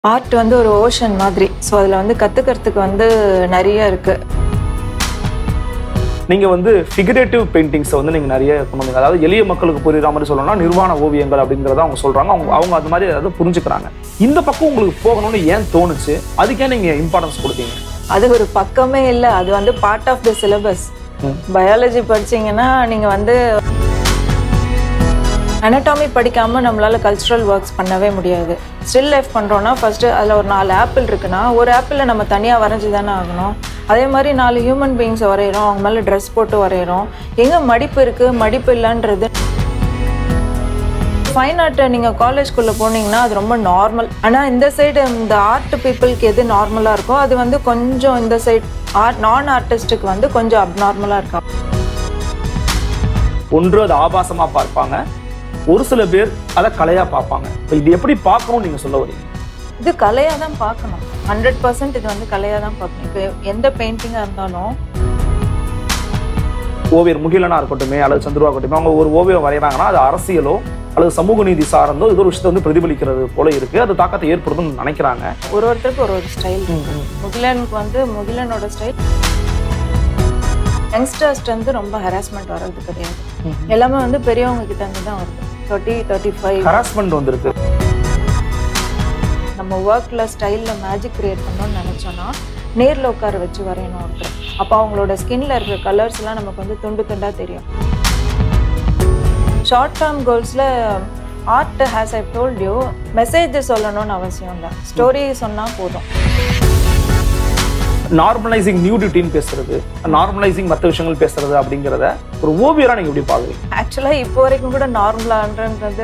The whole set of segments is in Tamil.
ஆர்ட் வந்து ஒரு ஓஷன் மாதிரி ஸோ அதில் வந்து கற்றுக்கிறதுக்கு வந்து நிறைய இருக்குது நீங்க வந்து ஃபிகரேட்டிவ் பெயிண்டிங்ஸை வந்து நீங்க நிறைய கொண்டு வந்தீங்க அதாவது எளிய மக்களுக்கு புரியுற மாதிரி சொல்லணும்னா நிர்வாண ஓவியங்கள் அப்படிங்கிறத அவங்க சொல்றாங்க அவங்க அவங்க அது மாதிரி அதாவது புரிஞ்சுக்கிறாங்க இந்த பக்கம் உங்களுக்கு போகணும்னு ஏன் தோணுச்சு அதுக்கே நீங்க இம்பார்ட்டன்ஸ் கொடுத்தீங்க அது ஒரு பக்கமே இல்லை அது வந்து part of the syllabus hmm. Biology படிச்சீங்கன்னா நீங்கள் வந்து anatomy படிக்காம நம்மளால கல்ச்சுரல் ஒர்க்ஸ் பண்ணவே முடியாது ஸ்டில் லைஃப் பண்ணுறோன்னா ஃபர்ஸ்ட் அதில் ஒரு நாலு ஆப்பிள் இருக்குன்னா ஒரு ஆப்பிளில் நம்ம தனியாக வரைஞ்சி தானே ஆகணும் அதே மாதிரி நாலு ஹியூமன் பீயிங்ஸை வரைகிறோம் அவங்க மேலே ட்ரெஸ் போட்டு வரைகிறோம் எங்கே மடிப்பு இருக்குது மடிப்பு இல்லைன்றது ஃபைன் ஆர்ட்டை நீங்கள் காலேஜ்குள்ளே போனீங்கன்னா அது ரொம்ப நார்மல் ஆனால் இந்த சைடு இந்த ஆர்ட் பீப்புளுக்கு எது நார்மலாக இருக்கோ அது வந்து கொஞ்சம் இந்த சைட் ஆர்ட் நான் ஆர்டிஸ்ட்டுக்கு வந்து கொஞ்சம் அப்நார்மலாக இருக்கும் ஒன்று அது ஆபாசமா பார்ப்பாங்க ஒரு சில பேர் அதை கலையா பார்ப்பாங்க இப்ப இது எப்படி பார்க்கணும்னு நீங்க சொல்ல வரீங்க இது கலையாக தான் பார்க்கணும் ஹண்ட்ரட் பர்சன்ட் இது வந்து கலையாக தான் பார்க்கணும் இப்போ எந்த பெயிண்டிங்காக இருந்தாலும் ஓவியர் முகிலனா இருக்கட்டுமே அல்லது சந்துருவா இருக்கட்டுமே அவங்க ஒரு ஓவியம் வரைகிறாங்கன்னா அது அரசியலோ அல்லது சமூக நீதி சார்ந்தோ இது ஒரு விஷயத்தை வந்து பிரதிபலிக்கிறது போல இருக்கு அது தாக்கத்தை ஏற்படுத்தும்னு நினைக்கிறாங்க ஒரு ஒருத்தருக்கு ஒரு ஒரு ஸ்டைல் முகிலனுக்கு வந்து முகிலனோட ஸ்டைல் யங்ஸ்டர்ஸ்ட் வந்து ரொம்ப ஹராஸ்மெண்ட் வர்றது கிடையாது எல்லாமே வந்து பெரியவங்க கிட்ட இருந்து தான் வருது தேர்ட்டி தேர்ட்டி ஃபைவ் ஹராஸ்மெண்ட் வந்திருக்கு நம்ம ஒர்க்கில் ஸ்டைலில் மேஜிக் கிரியேட் பண்ணணும்னு நினச்சோன்னா நேரில் உட்கார வச்சு வரையணும் ஒருத்தர் அப்போ அவங்களோட ஸ்கின்ல இருக்கிற கலர்ஸ்லாம் நமக்கு வந்து துண்டு துண்டாக தெரியும் ஷார்ட் டேர்ம் கோல்ஸில் art has I told you message சொல்லணும்னு அவசியம் இல்லை ஸ்டோரி சொன்னால் போதும் நார்மலைசிங் நியூடிட்டின்னு பேசுறது நார்மலைசிங் மற்ற விஷயங்கள் பேசுறது அப்படிங்கிறத ஒரு ஓவியரா நீங்க எப்படி பாக்குறீங்க ஆக்சுவலாக இப்போ வரைக்கும் கூட நார்மலான்றது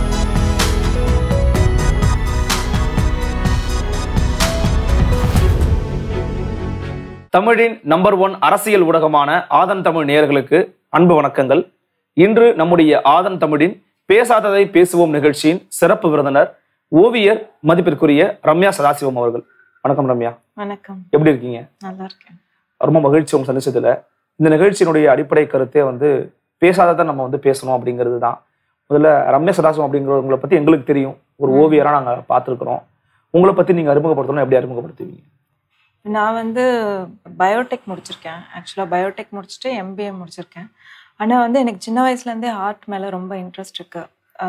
தமிழின் நம்பர் ஒன் அரசியல் ஊடகமான ஆதன் தமிழ் நேயர்களுக்கு அன்பு வணக்கங்கள் இன்று நம்முடைய ஆதன் தமிழின் பேசாததை பேசுவோம் நிகழ்ச்சியின் சிறப்பு விருந்தினர் ஓவியர் மதிப்பிற்குரிய ரம்யா சதாசிவம் அவர்கள் வணக்கம் ரம்யா வணக்கம் எப்படி இருக்கீங்க நல்லா இருக்கேன் ரொம்ப மகிழ்ச்சி உங்க சந்திச்சதுல இந்த நிகழ்ச்சியினுடைய அடிப்படை கருத்தே வந்து பேசாததை நம்ம வந்து பேசணும் அப்படிங்கிறது தான் முதல்ல ரம்யா சதாசிவம் அப்படிங்கிறவங்களை பத்தி எங்களுக்கு தெரியும் ஒரு ஓவியரா நாங்க பார்த்துருக்குறோம் உங்களை பத்தி நீங்க அறிமுகப்படுத்தணும் எப்படி அறிமுகப்படுத்துவீங்க நான் வந்து பயோடெக் முடிச்சிருக்கேன் ஆக்சுவலாக பயோடெக் முடிச்சுட்டு எம்பிஏ முடிச்சிருக்கேன் ஆனால் வந்து எனக்கு சின்ன வயசுலேருந்தே ஆர்ட் மேலே ரொம்ப இன்ட்ரெஸ்ட் இருக்கு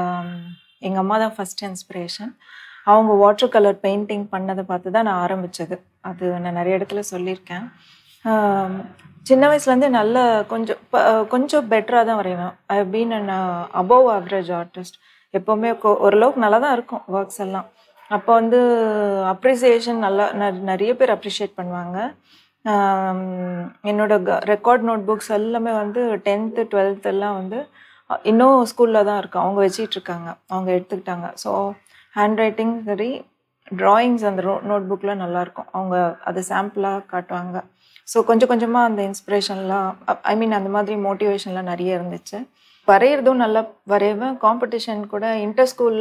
எங்கள் அம்மா தான் ஃபர்ஸ்ட் இன்ஸ்பிரேஷன் அவங்க வாட்டர் கலர் பெயிண்டிங் பண்ணதை பார்த்து தான் நான் ஆரம்பித்தது அது நான் நிறைய இடத்துல சொல்லியிருக்கேன் ஆம், சின்ன வயசுலேருந்தே நல்ல கொஞ்சம் ப- கொஞ்சம் பெட்டராக தான் வரைவேன் I been an above average artist எப்போவுமே கொ- ஓரளவுக்கு நல்லா தான் இருக்கும் ஒர்க்ஸ் எல்லாம் அப்போ வந்து அப்ரிசியேஷன் நல்லா ந- நிறைய பேர் அப்ரிஷியேட் பண்ணுவாங்க ஆம், என்னோட ரெக்கார்ட் நோட் புக்ஸ் எல்லாமே வந்து டென்த்து டுவெல்த் எல்லாம் வந்து அ, இன்னும் ஸ்கூலில் தான் இருக்கு அவங்க வச்சிட்டு இருக்காங்க அவங்க எடுத்துக்கிட்டாங்க ஸோ ஹேண்ட் ரைட்டிங் சரி ட்ராயிங்ஸ் அந்த நோட் புக்கில் நல்லாயிருக்கும் அவங்க அதை சாம்பிளாக காட்டுவாங்க ஸோ கொஞ்சம் கொஞ்சமாக அந்த இன்ஸ்பிரேஷன்லாம் ஐ மீன் அந்த மாதிரி மோட்டிவேஷன்லாம் நிறைய இருந்துச்சு வரைகிறதும் நல்லா வரைவேன் காம்படிஷன் கூட இன்டர் ஸ்கூல்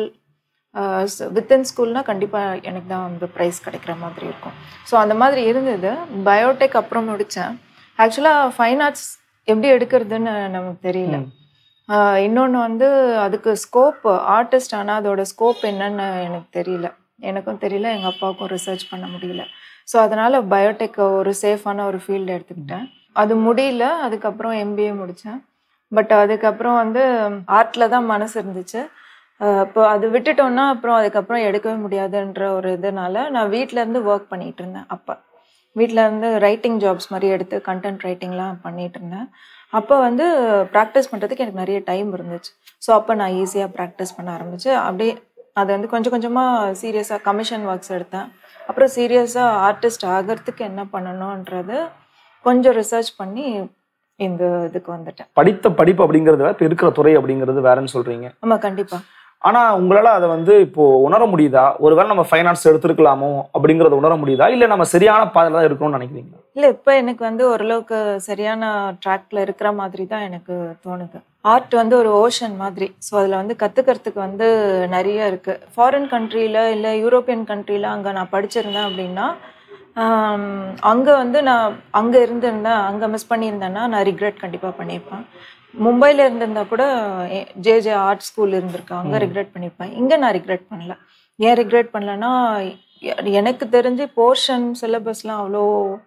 வித்தின் ஸ்கூல்னால் கண்டிப்பாக எனக்கு தான் வந்து ப்ரைஸ் கிடைக்கிற மாதிரி இருக்கும் ஸோ அந்த மாதிரி இருந்தது பயோடெக் அப்புறம் முடித்தேன் ஆக்சுவலாக ஃபைன் ஆர்ட்ஸ் எப்படி எடுக்கிறதுன்னு நமக்கு தெரியல இன்னொன்று வந்து அதுக்கு ஸ்கோப் ஆர்டிஸ்ட் ஆனால் அதோட ஸ்கோப் என்னன்னு எனக்கு தெரியல எனக்கும் தெரியல எங்கள் அப்பாவுக்கும் ரிசர்ச் பண்ண முடியல ஸோ அதனால் பயோடெக் ஒரு சேஃபான ஒரு ஃபீல்டு எடுத்துக்கிட்டேன் அது முடியல அதுக்கப்புறம் எம்பிஏ முடித்தேன் பட் அதுக்கப்புறம் வந்து ஆர்ட்டில் தான் மனசு இருந்துச்சு அஹ் இப்போ அது விட்டுட்டோம்னா அப்புறம் அதுக்கப்புறம் எடுக்கவே முடியாதுன்ற ஒரு இதனால நான் வீட்ல இருந்து ஒர்க் பண்ணிட்டு இருந்தேன் அப்போ வீட்டில் இருந்து ரைட்டிங் ஜாப்ஸ் மாதிரி எடுத்து கண்டென்ட் ரைட்டிங்லாம் பண்ணிட்டு இருந்தேன் அப்போ வந்து ப்ராக்டிஸ் பண்ணுறதுக்கு எனக்கு நிறைய டைம் இருந்துச்சு ஸோ அப்போ நான் ஈஸியாக ப்ராக்டிஸ் பண்ண ஆரம்பிச்சு அப்படியே அது வந்து கொஞ்சம் கொஞ்சமாக சீரியஸாக கமிஷன் ஒர்க்ஸ் எடுத்தேன் அப்புறம் சீரியஸாக ஆர்டிஸ்ட் ஆகிறதுக்கு என்ன பண்ணணுன்றது கொஞ்சம் ரிசர்ச் பண்ணி இந்த இதுக்கு வந்துட்டேன் படித்த படிப்பு அப்படிங்கிறது வேற, இப்ப இருக்கிற துறை அப்படிங்கிறது வேறன்னு சொல்றீங்க ஆமாம் கண்டிப்பாக ஆனா உங்களால அதை வந்து இப்போ உணர முடியுதா ஒருவேளை நம்ம ஃபைனான்ஸ் எடுத்திருக்கலாமோ அப்படிங்கறத உணர முடியுதா இல்ல நம்ம சரியான பாதையில தான் இருக்கணும்னு நினைக்கிறீங்க இல்லை இப்போ எனக்கு வந்து ஓரளவுக்கு சரியான ட்ராக்ல இருக்கிற மாதிரி தான் எனக்கு தோணுது ஆர்ட் வந்து ஒரு ஓஷன் மாதிரி ஸோ அதில் வந்து கற்றுக்கிறதுக்கு வந்து நிறைய இருக்குது ஃபாரின் கண்ட்ரியில் இல்லை யூரோப்பியன் கண்ட்ரியில் அங்கே நான் படிச்சிருந்தேன் அப்படின்னா அங்கே வந்து நான் அங்கே இருந்திருந்தேன் அங்கே மிஸ் பண்ணியிருந்தேன்னா நான் ரிக்ரெட் கண்டிப்பாக பண்ணியிருப்பேன் மும்பையில் இருந்திருந்தா கூட ஜே ஜே ஆர்ட் ஸ்கூல் இருந்திருக்கு அங்கே ரிக்ரெட் பண்ணியிருப்பேன் இங்கே நான் ரிக்ரெட் பண்ணல ஏன் ரிக்ரெட் பண்ணலன்னா எ- எனக்கு தெரிஞ்சு போர்ஷன் சிலபஸ்லாம் அவ்வளோ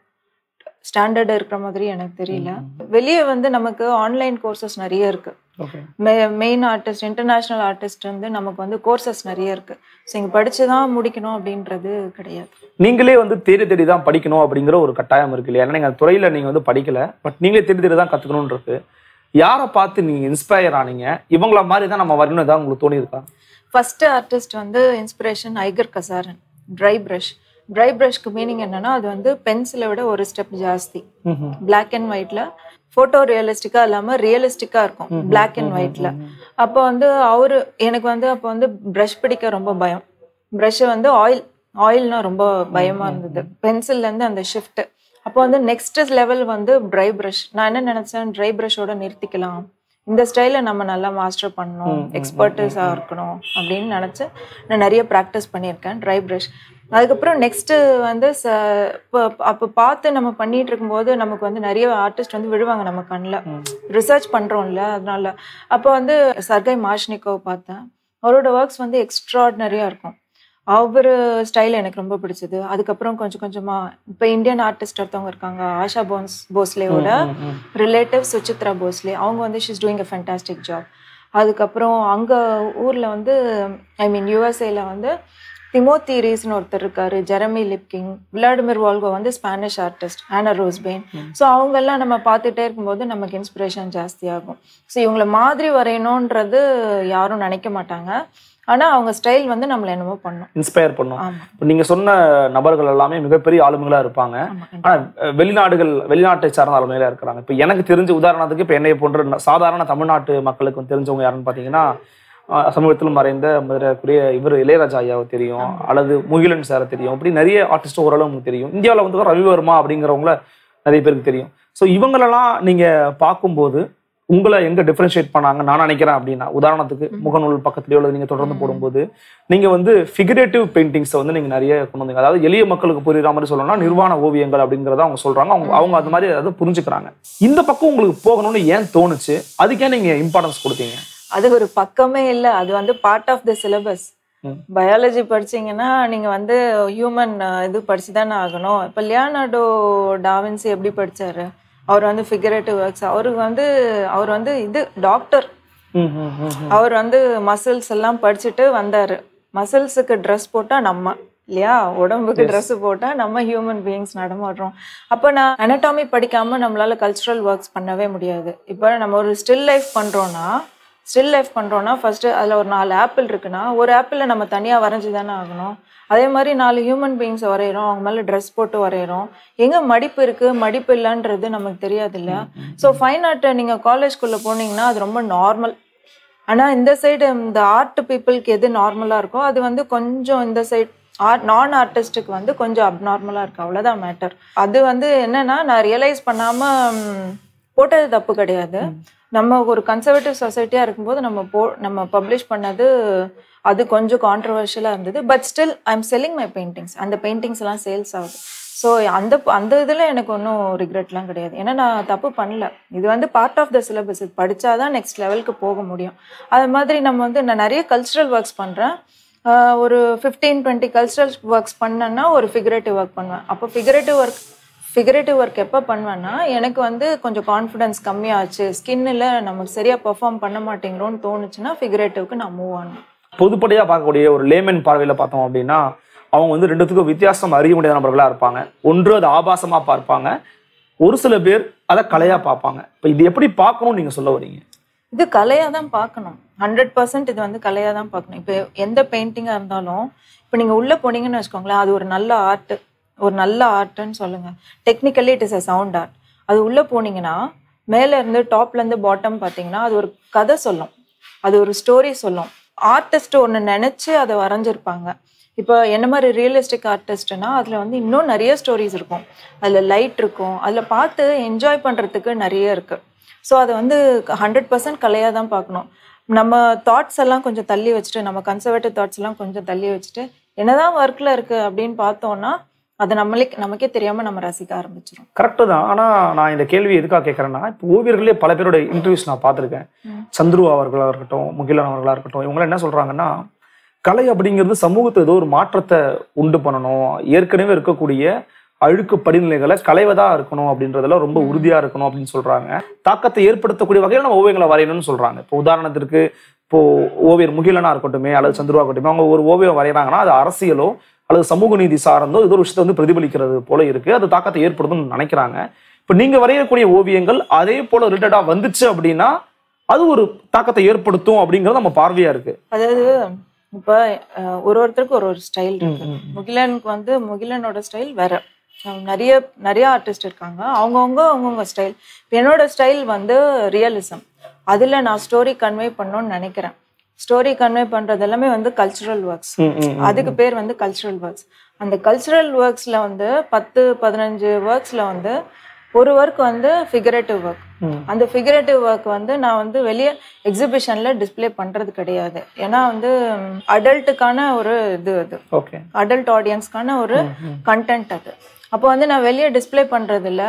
ஸ்டாண்டர்ட் இருக்கிற மாதிரி எனக்கு தெரியல வெளியே வந்து நமக்கு ஆன்லைன் கோர்சஸ் நிறைய இருக்கு okay main artist international artist வந்து நமக்கு வந்து கோர்சஸ் நிறைய இருக்கு ஸோ இங்கே படிச்சு தான் முடிக்கணும் அப்படின்றது கிடையாது நீங்களே வந்து தேடி தேடி தான் படிக்கணும் அப்படிங்கிற ஒரு கட்டாயம் இருக்கு இல்லையா ஏன்னா நீங்க அந்த துறையில நீங்க வந்து படிக்கல பட் நீங்களே தேடி தேடி தான் கத்துக்கணும்னு இருக்கு யாரை பார்த்து நீங்க இன்ஸ்பயர் ஆனீங்க இவங்கள மாதிரி தான் நம்ம வரணும் ஏதாவது உங்களுக்கு தோணி இருக்கா ஃபர்ஸ்ட் ஆர்டிஸ்ட் வந்து இன்ஸ்பிரேஷன் ஐகர் கசாரன் ட்ரை ப்ரஷ் ட்ரை ப்ரஷ்க்கு மீனிங் என்னன்னா அது வந்து பென்சிலை விட ஒரு ஸ்டெப் ஜாஸ்தி பிளாக் அண்ட் ஒயிட்ல ஃபோட்டோ ரியலிஸ்டிக்கா இல்லாம ரியலிஸ்டிக்கா இருக்கும் பிளாக் அண்ட் ஒயிட்ல அப்போ வந்து அவரு எனக்கு வந்து அப்போ வந்து ப்ரஷ் பிடிக்க ரொம்ப பயம் ப்ரஷ் வந்து ஆயில் ஆயில்னா ரொம்ப பயமா இருந்தது பென்சில்ல இருந்து அந்த ஷிஃப்ட் அப்போ வந்து நெக்ஸ்ட் லெவல் வந்து ட்ரை ப்ரஷ் நான் என்ன நினைச்சேன் ட்ரை ப்ரஷோட நிறுத்திக்கலாம் இந்த ஸ்டைல நம்ம நல்லா மாஸ்டர் பண்ணணும் எக்ஸ்பர்டஸாக இருக்கணும் அப்படின்னு நினச்சி நான் நிறைய ப்ராக்டிஸ் பண்ணியிருக்கேன் ட்ரை ப்ரஷ் அதுக்கப்புறம் நெக்ஸ்ட்டு வந்து ச இப்போ அப்போ பார்த்து நம்ம பண்ணிட்டு இருக்கும்போது நமக்கு வந்து நிறைய ஆர்டிஸ்ட் வந்து விழுவாங்க நம்ம கண்ணில் ரிசர்ச் பண்ணுறோம்ல அதனால அப்போ வந்து சர்கை மாஷ்னிக்கோ பார்த்தேன் அவரோட ஒர்க்ஸ் வந்து எக்ஸ்ட்ராடினரியாக இருக்கும் அவர் ஸ்டைல் எனக்கு ரொம்ப பிடிச்சது அதுக்கப்புறம் கொஞ்சம் கொஞ்சமா இப்போ இந்தியன் ஆர்டிஸ்ட் ஒருத்தவங்க இருக்காங்க ஆஷா போன்ஸ் போஸ்லேவோட ரிலேட்டிவ் சுசித்ரா போஸ்லே அவங்க வந்து she's doing a fantastic job அதுக்கப்புறம் அங்கே ஊரில் வந்து ஐ மீன் யூஎஸ்ஏல வந்து திமோத்தி ரீஸ்னு ஒருத்தர் இருக்காரு ஜெரமி லிப்கிங் விளாடிமிர் வால்கோ வந்து ஸ்பானிஷ் ஆர்டிஸ்ட் ஆனா ரோஸ்பெயின் ஸோ அவங்கெல்லாம் நம்ம பார்த்துட்டே இருக்கும்போது நமக்கு இன்ஸ்பிரேஷன் ஜாஸ்தியாகும் ஸோ இவங்கள மாதிரி வரையணுன்றது யாரும் நினைக்க மாட்டாங்க ஆனா அவங்க ஸ்டைல் வந்து நம்மள என்னமோ பண்ணும் இன்ஸ்பயர் பண்ணும் ஆமா இப்போ நீங்க சொன்ன நபர்கள் எல்லாமே மிகப்பெரிய ஆளுமைகளா இருப்பாங்க ஆமா ஆனா அஹ், வெளிநாடுகள் வெளிநாட்டை சார்ந்த ஆளுமைகளா இருக்கிறாங்க இப்போ எனக்கு தெரிஞ்ச உதாரணத்துக்கு இப்போ என்னை போன்ற ந- சாதாரண தமிழ்நாட்டு மக்களுக்கு வந்து தெரிஞ்சவங்க யாருன்னு பார்த்தீங்கன்னா அஹ், சமீபத்தில் மறைந்த மதுரைக்குரிய இவர் இளையராஜா ஐயாவை தெரியும் அல்லது முகிலன் சாரை தெரியும் அப்படி நிறைய ஆர்டிஸ்ட் ஓரளவு உங்களுக்கு தெரியும் இந்தியாவில் வந்து ரவிவர்மா அப்படிங்கிறவங்கள நிறைய பேருக்கு தெரியும் ஸோ இவங்களெல்லாம் நீங்க பார்க்கும்போது உங்களை எங்க டிஃபரன்ஷியேட் பண்ணாங்க நான் நினைக்கிறேன் அப்படின்னா உதாரணத்துக்கு முகநூல் பக்கத்துலயோ அல்லது நீங்க தொடர்ந்து போடும்போது நீங்க வந்து ஃபிகரேட்டிவ் பெயிண்டிங்ஸை வந்து நீங்க நிறைய கொண்டு வந்தீங்க அதாவது எளிய மக்களுக்கு புரியுற மாதிரி சொல்லணும்னா நிர்வாண ஓவியங்கள் அப்படிங்கறத அவங்க சொல்றாங்க அவங்க அவங்க அது மாதிரி அதை புரிஞ்சுக்கிறாங்க இந்த பக்கம் உங்களுக்கு போகணும்னு ஏன் தோணுச்சு அதுக்கே நீங்க இம்பார்ட்டன்ஸ் கொடுத்தீங்க அது ஒரு பக்கமே இல்லை அது வந்து part of the syllabus hmm. Biology படிச்சீங்கன்னா நீங்க வந்து ஹியூமன் இது படிச்சு தானே ஆகணும் இப்போ லியானார்டோ டாவின்சி எப்படி படிச்சாரு அவர் வந்து ஃபிகரேட்டிவ் ஒர்க்ஸ் அவருக்கு வந்து அவர் வந்து இது டாக்டர் அவர் வந்து மசில்ஸ் எல்லாம் படிச்சுட்டு வந்தாரு மசில்ஸுக்கு ட்ரெஸ் போட்டா நம்ம இல்லையா உடம்புக்கு ட்ரெஸ் போட்டா நம்ம ஹியூமன் பீயிங்ஸ் நடமாடுறோம் அப்போ நான் anatomy படிக்காம நம்மளால கல்ச்சுரல் ஒர்க்ஸ் பண்ணவே முடியாது இப்போ நம்ம ஒரு ஸ்டில் லைஃப் பண்றோம்னா ஸ்டில் லைஃப் பண்றோம்னா ஃபர்ஸ்ட் அதுல ஒரு நாலு ஆப்பிள் இருக்குன்னா ஒரு ஆப்பிள நம்ம தனியா வரைஞ்சி தானே ஆகணும் அதே மாதிரி நாலு ஹியூமன் பீயிங்ஸ் வரைகிறோம் அவங்க மேல ட்ரெஸ் போட்டு வரைகிறோம் எங்க மடிப்பு இருக்கு மடிப்பு இல்லைன்றது நமக்கு தெரியாது இல்ல ஸோ ஃபைன் ஆர்ட் நீங்க காலேஜ்குள்ள போனீங்கன்னா அது ரொம்ப நார்மல் ஆனா இந்த சைடு இந்த ஆர்ட் பீப்புளுக்கு எது நார்மலா இருக்கோ அது வந்து கொஞ்சம் இந்த சைடு ஆர்ட் நான் ஆர்டிஸ்ட்டுக்கு வந்து கொஞ்சம் அப்நார்மலா இருக்கு அவ்வளவுதான் மேட்டர் அது வந்து என்னன்னா நான் ரியலைஸ் பண்ணாம ம், போட்டது தப்பு கிடையாது நம்ம ஒரு கன்சர்வேட்டிவ் சொசைட்டியா இருக்கும்போது நம்ம போ நம்ம பப்ளிஷ் பண்ணது அது கொஞ்சம் கான்ட்ரவர்ஷியலாக இருந்தது but still I am selling my paintings அந்த பெயிண்டிங்ஸ் எல்லாம் சேல்ஸ் ஆகுது ஸோ அந்த அந்த இதில் எனக்கு ஒன்றும் ரிக்ரெட்லாம் கிடையாது ஏன்னா நான் தப்பு பண்ணல இது வந்து பார்ட் ஆஃப் த சிலபஸ் இது படித்தாதான் நெக்ஸ்ட் லெவலுக்கு போக முடியும் அது மாதிரி நம்ம வந்து நான் நிறைய கல்ச்சுரல் ஒர்க்ஸ் பண்ணுறேன் ஒரு ஃபிஃப்டீன் டுவெண்ட்டி கல்ச்சுரல் ஒர்க்ஸ் பண்ணேன்னா ஒரு ஃபிகரேட்டிவ் ஒர்க் பண்ணுவேன் அப்போ ஃபிகரேட்டிவ் ஒர்க் ஃபிகரேட்டிவ் ஒர்க் எப்போ பண்ணுவேன்னா எனக்கு வந்து கொஞ்சம் கான்ஃபிடன்ஸ் கம்மியாச்சு ஸ்கின்னில் நமக்கு சரியாக பெர்ஃபார்ம் பண்ண மாட்டேங்கிறோன்னு தோணுச்சுன்னா ஃபிகரேட்டிவ்க்கு நான் மூவ் ஆனேன் பொதுப்படையா பார்க்கக்கூடிய ஒரு லேமன் பார்வையில பார்த்தோம் அப்படின்னா அவங்க வந்து ரெண்டுத்துக்கும் வித்தியாசம் அறிய முடியாத நபர்களா இருப்பாங்க ஒன்று அது ஆபாசமா பார்ப்பாங்க ஒரு சில பேர் அதை கலையா பார்ப்பாங்க இப்போ இது எப்படி பார்க்கணும்னு நீங்க சொல்ல வரீங்க இது கலையாக தான் பார்க்கணும் ஹண்ட்ரட் பர்சன்ட் இது வந்து கலையாக தான் பார்க்கணும் இப்போ எந்த பெயிண்டிங்காக இருந்தாலும் இப்போ நீங்கள் உள்ளே போனீங்கன்னு வச்சுக்கோங்களேன் அது ஒரு நல்ல ஆர்ட் ஒரு நல்ல ஆர்ட்னு சொல்லுங்கள் technically it is a sound art அது உள்ளே போனீங்கன்னா மேலே இருந்து டாப்லேருந்து பாட்டம் பார்த்தீங்கன்னா அது ஒரு கதை சொல்லும் அது ஒரு ஸ்டோரி சொல்லும் ஆர்டிஸ்ட் ஒன்று நினச்சி அதை வரைஞ்சிருப்பாங்க இப்போ என்ன மாதிரி ரியலிஸ்டிக் ஆர்டிஸ்ட்னா அதில் வந்து இன்னும் நிறைய ஸ்டோரிஸ் இருக்கும் அதில் லைட் இருக்கும் அதில் பார்த்து என்ஜாய் பண்ணுறதுக்கு நிறைய இருக்குது ஸோ அதை வந்து ஹண்ட்ரட் பர்சன்ட் கலையாக தான் பார்க்கணும் நம்ம தாட்ஸ் எல்லாம் கொஞ்சம் தள்ளி வச்சுட்டு நம்ம கன்சர்வேட்டிவ் தாட்ஸ் எல்லாம் கொஞ்சம் தள்ளி வச்சுட்டு என்னதான் ஒர்க்கில் இருக்குது அப்படின்னு பார்த்தோன்னா அதை நம்மளே நமக்கே தெரியாமல் நம்ம ரசிக்க ஆரம்பிச்சிடும் கரெக்டு தான் ஆனா நான் இந்த கேள்வி எதுக்காக கேட்கறேன்னா இப்போ ஓவியர்களே பல பேரோட இன்டர்வியூஸ் நான் பார்த்துருக்கேன் ம். சந்துரு அவர்களா இருக்கட்டும் முகிலன் அவர்களா இருக்கட்டும் இவங்க என்ன சொல்றாங்கன்னா கலை அப்படிங்கிறது சமூகத்துல ஏதோ ஒரு மாற்றத்தை உண்டு பண்ணணும் ஏற்கனவே இருக்கக்கூடிய அழுக்கு படிநிலைகளை களைவதா இருக்கணும் அப்படின்றதுல ரொம்ப உறுதியா இருக்கணும் அப்படின்னு சொல்றாங்க தாக்கத்தை ஏற்படுத்தக்கூடிய வகையில் நம்ம ஓவியங்களை வரையணும்னு சொல்றாங்க இப்போ உதாரணத்திற்கு இப்போ ஓவியர் முகிலனா இருக்கட்டுமே அல்லது சந்துருவா இருக்கட்டுமே அவங்க ஒரு ஓவியம் வரைகிறாங்கன்னா அது அரசியலோ அல்லது சமூக நீதி சார்ந்தோ ஏதோ ஒரு விஷயத்தை வந்து பிரதிபலிக்கிறது போல இருக்கு அது தாக்கத்தை ஏற்படுத்தும்னு நினைக்கிறாங்க இப்போ நீங்க வரையக்கூடிய ஓவியங்கள் அதே போல ரிலேட்டடா வந்துச்சு அப்படின்னா அது ஒரு தாக்கத்தை ஏற்படுத்தும் அப்படிங்கிறது நம்ம பார்வையா இருக்கு அதாவது இப்போ அஹ், ஒரு ஒருத்தருக்கு ஒரு ஒரு ஸ்டைல் இருக்கு முகிலனுக்கு வந்து முகிலனோட ஸ்டைல் வேற அஹ் நிறைய நிறைய ஆர்டிஸ்ட் இருக்காங்க அவங்கவுங்க அவங்கவுங்க ஸ்டைல் என்னோட ஸ்டைல் வந்து ரியலிசம் அதுல நான் ஸ்டோரி கன்வே பண்ணணும்னு நினைக்கிறேன் ஸ்டோரி கன்வே பண்றது எல்லாமே வந்து கல்ச்சுரல் ஒர்க்ஸ் ம், ம், ம். அதுக்கு பேர் வந்து கல்ச்சுரல் ஒர்க்ஸ் அந்த கல்ச்சுரல் ஒர்க்ஸ்ல வந்து பத்து பதினஞ்சு ஒர்க்ஸ்ல வந்து ஒரு ஒர்க் வந்து ஃபிகரேட்டிவ் ஒர்க் ம். அந்த ஃபிகரேட்டிவ் ஒர்க் வந்து நான் வந்து வெளியே எக்ஸிபிஷன்ல டிஸ்ப்ளே பண்றது கிடையாது ஏன்னா வந்து அடல்ட்டுக்கான ஒரு இது அது ஓகே அடல்ட் ஆடியன்ஸ்க்கான ஒரு கண்டென்ட் அது அப்போ வந்து நான் வெளியே டிஸ்ப்ளே பண்றது இல்ல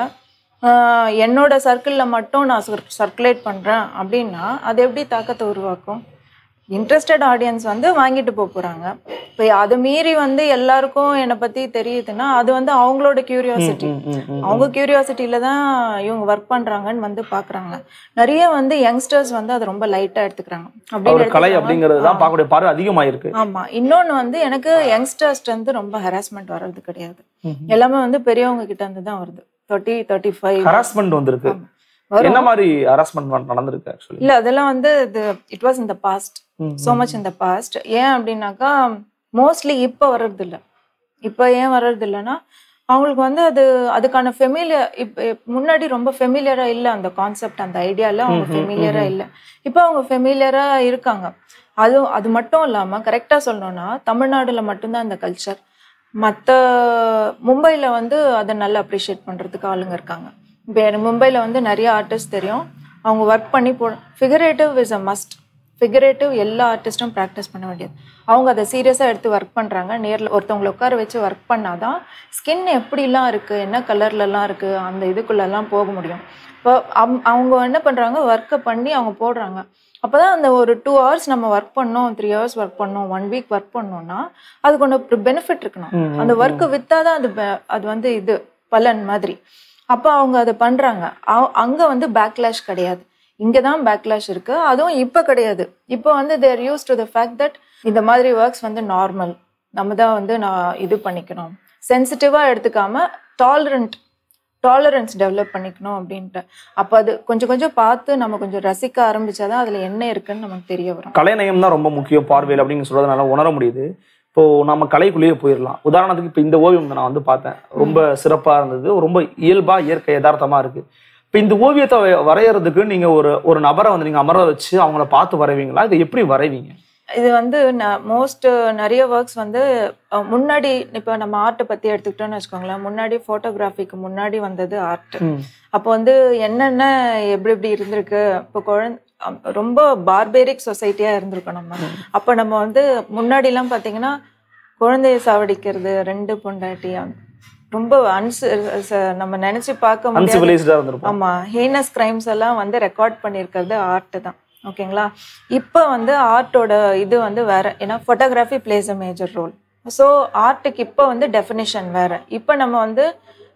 ஆஹ் என்னோட சர்க்கிளில் மட்டும் நான் சர்க்குலேட் பண்றேன் அப்படின்னா அது எப்படி தாக்கத்தை உருவாக்கும் இன்ட்ரெஸ்டட் ஆடியன்ஸ் வந்து வாங்கிட்டு போக போறாங்க இப்போ அதை மீறி வந்து எல்லாருக்கும் என்னை பத்தி தெரியுதுன்னா அது வந்து அவங்களோட கியூரியாசிட்டி ம், ம், ம். அவங்க கியூரியாசிட்டியில தான் இவங்க ஒர்க் பண்றாங்கன்னு வந்து பாக்குறாங்க நிறைய வந்து யங்ஸ்டர்ஸ் வந்து அதை ரொம்ப லைட்டா எடுத்துக்கிறாங்க ஒரு கலை எடுத்துக்கிறாங்க. அப்படிங்கிறது தான் பார்க்கக்கூடிய பார்வை அதிகமாயிருக்கு ஆமா இன்னொன்னு வந்து எனக்கு யங்ஸ்டர்ஸ் வந்து ரொம்ப ஹராஸ்மெண்ட் வர்றது கிடையாது ம். எல்லாமே வந்து பெரியவங்க கிட்ட இருந்து தான் வருது தேர்ட்டி தேர்ட்டி ஃபைவ் ஹராஸ்மெண்ட் வந்திருக்கு என்ன மாதிரி ஹராஸ்மெண்ட் நடந்திருக்கு ஆக்சுவலி இல்ல அதெல்லாம் வந்து இது இட் வாஸ் இந்த பாஸ்ட் so மச் இந்த பாஸ்ட் ஏன் அப்படின்னாக்கா மோஸ்ட்லி இப்போ வர்றது இல்ல இப்போ ஏன் வர்றது இல்லைன்னா அவங்களுக்கு வந்து அது அதுக்கான ஃபெமிலியர் இப்போ முன்னாடி ரொம்ப ஃபெமிலியரா இல்ல அந்த கான்செப்ட் அந்த ஐடியால அவங்க ஃபெமிலியரா இல்ல இப்போ அவங்க ஃபெமிலியரா இருக்காங்க அது அது மட்டும் இல்லாம கரெக்டா சொல்லணும்னா தமிழ்நாடுல மட்டும்தான் அந்த கல்ச்சர் மற்ற மும்பையில் வந்து அதை நல்லா அப்ரிஷியேட் பண்ணுறதுக்கு ஆளுங்க இருக்காங்க இப்போ எனக்கு மும்பையில் வந்து நிறைய ஆர்டிஸ்ட் தெரியும் அவங்க ஒர்க் பண்ணி போ figurative is a must figurative எல்லா ஆர்டிஸ்ட்டும் ப்ராக்டிஸ் பண்ண வேண்டியது அவங்க அதை சீரியஸாக எடுத்து ஒர்க் பண்ணுறாங்க நேரில் ஒருத்தவங்களை உட்கார வச்சு ஒர்க் பண்ணாதான் ஸ்கின் எப்படிலாம் இருக்குது என்ன கலர்லலாம் இருக்குது அந்த இதுக்குள்ளெல்லாம் போக முடியும் இப்போ அம்- அவங்க என்ன பண்ணுறாங்க ஒர்க்கை பண்ணி அவங்க போடுறாங்க அப்பதான் அந்த ஒரு டூ ஹவர்ஸ் நம்ம ஒர்க் பண்ணோம் த்ரீ ஹவர்ஸ் ஒர்க் பண்ணோம் ஒன் வீக் ஒர்க் பண்ணோம்னா அதுக்கு ஒன்று பெனிஃபிட் இருக்கணும் ம், அந்த ஒர்க்கு வித்தாதான் அது be- அது வந்து இது பலன் மாதிரி அப்போ அவங்க அதை பண்றாங்க அவ- அங்க வந்து பேக்லாஷ் கிடையாது இங்க தான் பேக்லாஷ் இருக்கு அதுவும் இப்போ கிடையாது இப்போ வந்து there use to the fact that இந்த மாதிரி ஒர்க்ஸ் வந்து நார்மல் நம்ம தான் வந்து நான் இது பண்ணிக்கணும் சென்சிட்டிவா எடுத்துக்காம டாலரண்ட் டாலரன்ஸ் டெவலப் பண்ணிக்கணும் அப்படின்ட்டு அப்போ அது கொஞ்சம் கொஞ்சம் பார்த்து நம்ம கொஞ்சம் ரசிக்க ஆரம்பிச்சாதான் அதுல என்ன இருக்குன்னு நமக்கு தெரிய வரும் கலைநயம் தான் ரொம்ப முக்கியம் பார்வையில் அப்படின்னு சொல்றதுனால உணர முடியுது இப்போ நம்ம கலைக்குள்ளேயே போயிடலாம் உதாரணத்துக்கு இப்போ இந்த ஓவியம் நான் வந்து பார்த்தேன் ரொம்ப சிறப்பா இருந்தது ரொம்ப இயல்பா இயற்கை யதார்த்தமா இருக்கு இப்போ இந்த ஓவியத்தை வ- வரையறதுக்கு நீங்க ஒரு ஒரு நபரை வந்து நீங்க அமர வச்சு அவங்கள பார்த்து வரைவீங்களா இதை எப்படி வரைவீங்க இது வந்து மோஸ்ட் நிறைய ஒர்க்ஸ் வந்து அஹ், முன்னாடி இப்போ நம்ம ஆர்ட்டை பத்தி எடுத்துக்கிட்டோம்னு வச்சுக்கோங்களேன் முன்னாடி ஃபோட்டோகிராஃபிக்கு முன்னாடி வந்தது ஆர்ட் அப்போ வந்து என்னென்ன எப்படி எப்படி இருந்திருக்கு இப்போ குழந்தை ரொம்ப பார்பேரிக் சொசைட்டியா இருந்திருக்கோம் நம்ம அப்போ நம்ம வந்து முன்னாடிலாம் பார்த்தீங்கன்னா குழந்தைய சாவடிக்கிறது ரெண்டு பொண்டாட்டி ரொம்ப அன்சு ச- நம்ம நினைச்சு பார்க்க முடியாது அன்சிவிலைஸ்டா இருந்திருப்போம் ஆமா ஹீனஸ் கிரைம்ஸ் எல்லாம் வந்து ரெக்கார்ட் பண்ணியிருக்கிறது ஆர்ட் தான் ஓகேங்களா இப்போ வந்து ஆர்ட்டோட இது வந்து வேற ஏன்னா photography plays a major role so ஆர்ட்டுக்கு இப்போ வந்து டெஃபினிஷன் வேற இப்போ நம்ம வந்து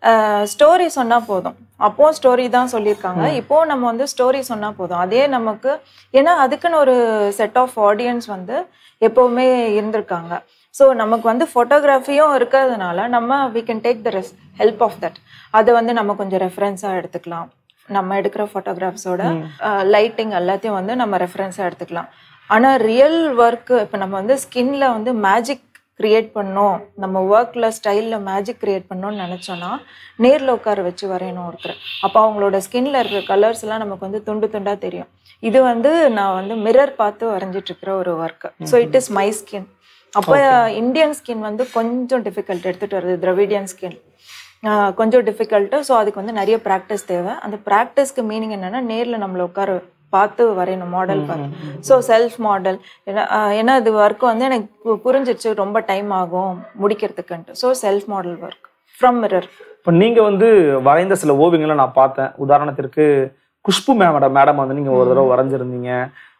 ஸ்டோரி சொன்னா போதும் அப்போ ஸ்டோரி தான் சொல்லியிருக்காங்க இப்போ நம்ம வந்து ஸ்டோரி சொன்னா போதும் அதே நமக்கு ஏன்னா அதுக்குன்னு ஒரு செட் ஆஃப் ஆடியன்ஸ் வந்து எப்பவுமே இருந்திருக்காங்க ஸோ நமக்கு வந்து ஃபோட்டோகிராஃபியும் இருக்கிறதுனால நம்ம வி கேன் டேக் த ரெஸ் ஹெல்ப் ஆஃப் தட் அதை வந்து நம்ம கொஞ்சம் ரெஃபரன்ஸாக எடுத்துக்கலாம் நம்ம எடுக்கிற ஃபோட்டோகிராஃப்ஸோட லைட்டிங் எல்லாத்தையும் வந்து நம்ம ரெஃபரன்ஸாக எடுத்துக்கலாம் ஆனால் ரியல் ஒர்க்கு இப்போ நம்ம வந்து ஸ்கின்ல வந்து மேஜிக் கிரியேட் பண்ணோம் நம்ம ஒர்க்கில் ஸ்டைலில் மேஜிக் கிரியேட் பண்ணோம்னு நினச்சோன்னா நேரில் உட்கார வச்சு வரையணும் ஒருத்தர் அப்போ அவங்களோட ஸ்கின்ல இருக்கிற கலர்ஸ் எல்லாம் நமக்கு வந்து துண்டு துண்டாக தெரியும் இது வந்து நான் வந்து மிரர் பார்த்து வரைஞ்சிட்டு இருக்கிற ஒரு work so it is my skin அப்போ இந்தியன் ஸ்கின் வந்து கொஞ்சம் டிஃபிகல்ட் எடுத்துகிட்டு வருது திராவிடியன் ஸ்கின் கொஞ்சம் டிஃபிகல்ட்டு ஸோ அதுக்கு வந்து நிறைய ப்ராக்டிஸ் தேவை அந்த ப்ராக்டிஸ்க்கு மீனிங் என்னன்னா நேரில் நம்மளை உட்கார பார்த்து வரையணும் மாடல் பார்த்து ஸோ செல்ஃப் மாடல் ஏன்னா ஆஹ் ஏன்னா இது ஒர்க் வந்து எனக்கு பு- புரிஞ்சிருச்சு ரொம்ப டைம் ஆகும் முடிக்கிறதுக்குன்ட்டு so self model work from mirror இப்போ நீங்க வந்து வரைந்த சில ஓவியங்களை நான் பார்த்தேன் உதாரணத்திற்கு குஷ்பு மேமோட மேடம் வந்து நீங்க ஒரு தடவை வரைஞ்சிருந்தீங்க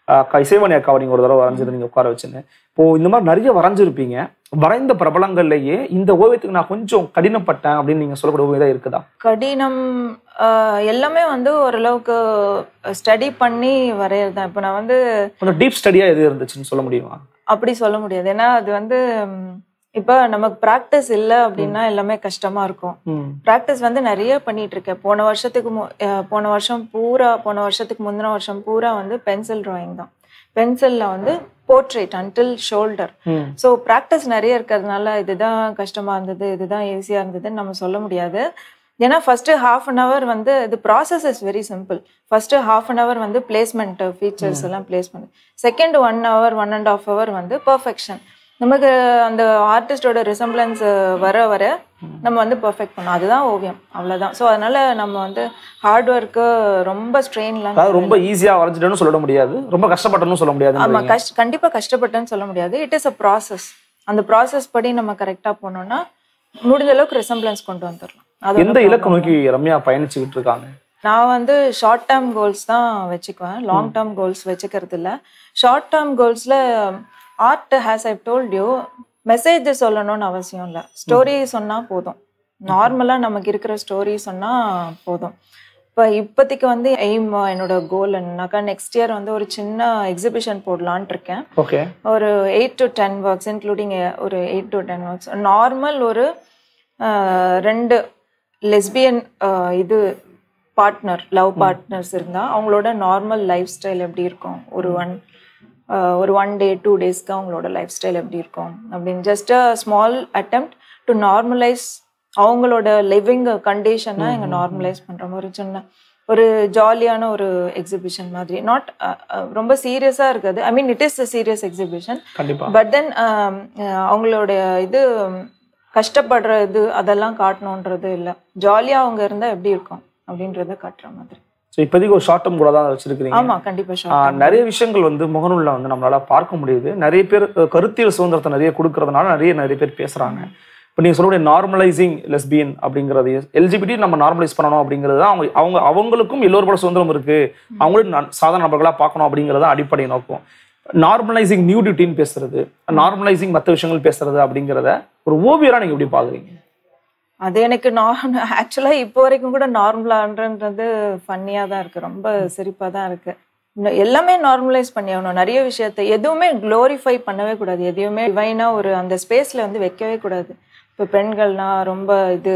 ஆஹ் அக்கா இசைவாணி அக்காவை நீங்க ஒரு தடவை வரைஞ்சிருந்தீங்க உட்கார வச்சுன்னு இப்போ இந்த மாதிரி நிறைய வரைஞ்சிருப்பீங்க வரைந்த பிரபலங்கள்லயே இந்த ஓவியத்துக்கு நான் கொஞ்சம் கடினப்பட்டேன் அப்படின்னு நீங்க சொல்லக்கூடிய ஓவியம் ஏதாவது இருக்குதா கடினம் ஆஹ் எல்லாமே வந்து ஓரளவுக்கு ஸ்டடி பண்ணி வரைகிறது தான் இப்போ நான் வந்து கொஞ்சம் டீப் ஸ்டடியா எது இருந்துச்சுன்னு சொல்ல முடியுமா அப்படி சொல்ல முடியாது ஏன்னா அது வந்து ம், இப்போ நமக்கு ப்ராக்டிஸ் இல்லை அப்படின்னா எல்லாமே கஷ்டமா இருக்கும் ம் ப்ராக்டிஸ் வந்து நிறைய பண்ணிட்டு இருக்கேன் போன வருஷத்துக்கு மு- அஹ் போன வருஷம் பூரா போன வருஷத்துக்கு முந்தின வருஷம் பூரா வந்து பென்சில் drawing தான் பென்சில்ல வந்து portrait until shoulder hmm so practice நிறைய இருக்கிறதுனால இதுதான் கஷ்டமா இருந்தது இதுதான் ஈஸியா இருந்ததுன்னு நம்ம சொல்ல முடியாது ஏன்னா ஃபர்ஸ்ட் ஹாஃப் அன் ஹவர் வந்து இது process is very simple first half an hour வந்து பிளேஸ்மெண்ட் ஃபீச்சர்ஸ் எல்லாம் பிளேஸ் பண்ணு second one hour one and half hour வந்து பர்ஃபெக்ஷன் நமக்கு அந்த ஆர்டிஸ்டோட ரிசம்பிளன்ஸ் வர வர நம்ம வந்து பெர்ஃபெக்ட் பண்ணோம் அதுதான் ஓவியம் அவ்வளவுதான் ஸோ அதனால நம்ம வந்து ஹார்ட் ஒர்க்கு ரொம்ப ஸ்ட்ரெயின்லாம் அதாவது ரொம்ப ஈஸியா வரைஞ்சிட்டேன்னு சொல்ல முடியாது ரொம்ப கஷ்டப்பட்டேன்னு சொல்ல முடியாது ஆமா கஷ்ட கண்டிப்பா கஷ்டப்பட்டேன்னு சொல்ல முடியாது இட் இஸ் அ ப்ராசஸ் அந்த ப்ராசஸ் படி நம்ம கரெக்டா போனோம்னா முடிஞ்ச அளவுக்கு ரிசம்பிளன்ஸ் கொண்டு வந்துடலாம் அது எந்த இலக்கு நோக்கி ரம்யா பயணிச்சுக்கிட்டு இருக்காங்க நான் வந்து ஷார்ட் டேர்ம் கோல்ஸ் தான் வச்சுக்குவேன் லாங் டேர்ம் கோல்ஸ் வச்சுக்கிறது இல்ல ஷார்ட் டேர்ம் கோல்ஸ்ல art has I told you message சொல்லணும்னு அவசியம் இல்லை ஸ்டோரி சொன்னா போதும் நார்மலா நமக்கு இருக்கிற ஸ்டோரி சொன்னா போதும் இப்போ இப்போதைக்கு வந்து எய்ம் என்னோட கோல் என்னன்னாக்கா நெக்ஸ்ட் இயர் வந்து ஒரு சின்ன எக்ஸிபிஷன் போடலான்ட்டு இருக்கேன் ஓகே ஒரு eight to ten works including ஒரு eight to ten works normal ஒரு அஹ், ரெண்டு லெஸ்பியன் இது பார்ட்னர் லவ் பார்ட்னர்ஸ் இருந்தால் அவங்களோட நார்மல் லைஃப் ஸ்டைல் எப்படி இருக்கும் ஒரு ஒன் ஒரு ஒன் டே டூ டேஸ்க்கு அவங்களோட லைஃப் ஸ்டைல் எப்படி இருக்கும் அப்படின்னு just a small attempt to normalise அவங்களோட லிவிங் கண்டிஷனை இங்கே நார்மலைஸ் பண்ணுறோம் ஒரு சின்ன ஒரு ஜாலியான ஒரு எக்ஸிபிஷன் மாதிரி நாட் ரொம்ப சீரியஸாக இருக்குது I mean it is a serious exhibition கண்டிப்பா பட் தென் அவங்களுடைய இது கஷ்டப்படுற இது அதெல்லாம் காட்டணுன்றது இல்லை ஜாலியாக அவங்க இருந்தால் எப்படி இருக்கும் அப்படின்றத காட்டுற மாதிரி ஸோ இப்போதைக்கு ஒரு ஷார்ட் டேர்ம் கூட தான் வச்சிருக்கீங்க ஆமா கண்டிப்பா ஆஹ் ஷார்ட் நிறைய விஷயங்கள் வந்து முகநூல்ல வந்து நம்மளால பார்க்க முடியுது நிறைய பேர் அஹ், கருத்தியல் சுதந்திரத்தை நிறைய கொடுக்கறதுனால நிறைய நிறைய பேர் பேசுறாங்க இப்போ நீங்க சொல்லக்கூடிய நார்மலைசிங் லெஸ்பியன் அப்படிங்கிறது எல்ஜிபிடி நம்ம நார்மலைஸ் பண்ணணும் அப்படிங்கிறது தான் அவங்க அவங்க அவங்களுக்கும் எல்லோரும் போல சுதந்திரம் இருக்கு அவங்களும் ந- சாதாரண நபர்களா பார்க்கணும் அப்படிங்கிறது தான் அடிப்படை நோக்கம் நார்மலைசிங் நியூடிட்டின்னு பேசுறது நார்மலைசிங் மற்ற விஷயங்கள் பேசுறது அப்படிங்கிறத ஒரு ஓவியரா நீங்க எப்படி பாக்குறீங்க அது எனக்கு நான் ஆக்சுவலா இப்போ வரைக்கும் கூட நார்மலான்றது ஃபன்னியா தான் இருக்கு ரொம்ப சிரிப்பா தான் இருக்கு இன்னும் எல்லாமே நார்மலைஸ் பண்ணி ஆகணும் நிறைய விஷயத்த எதுவுமே க்ளோரிஃபை பண்ணவே கூடாது எதையுமே டிவைனா ஒரு அந்த ஸ்பேஸ்ல வந்து வைக்கவே கூடாது இப்போ பெண்கள்னா ரொம்ப இது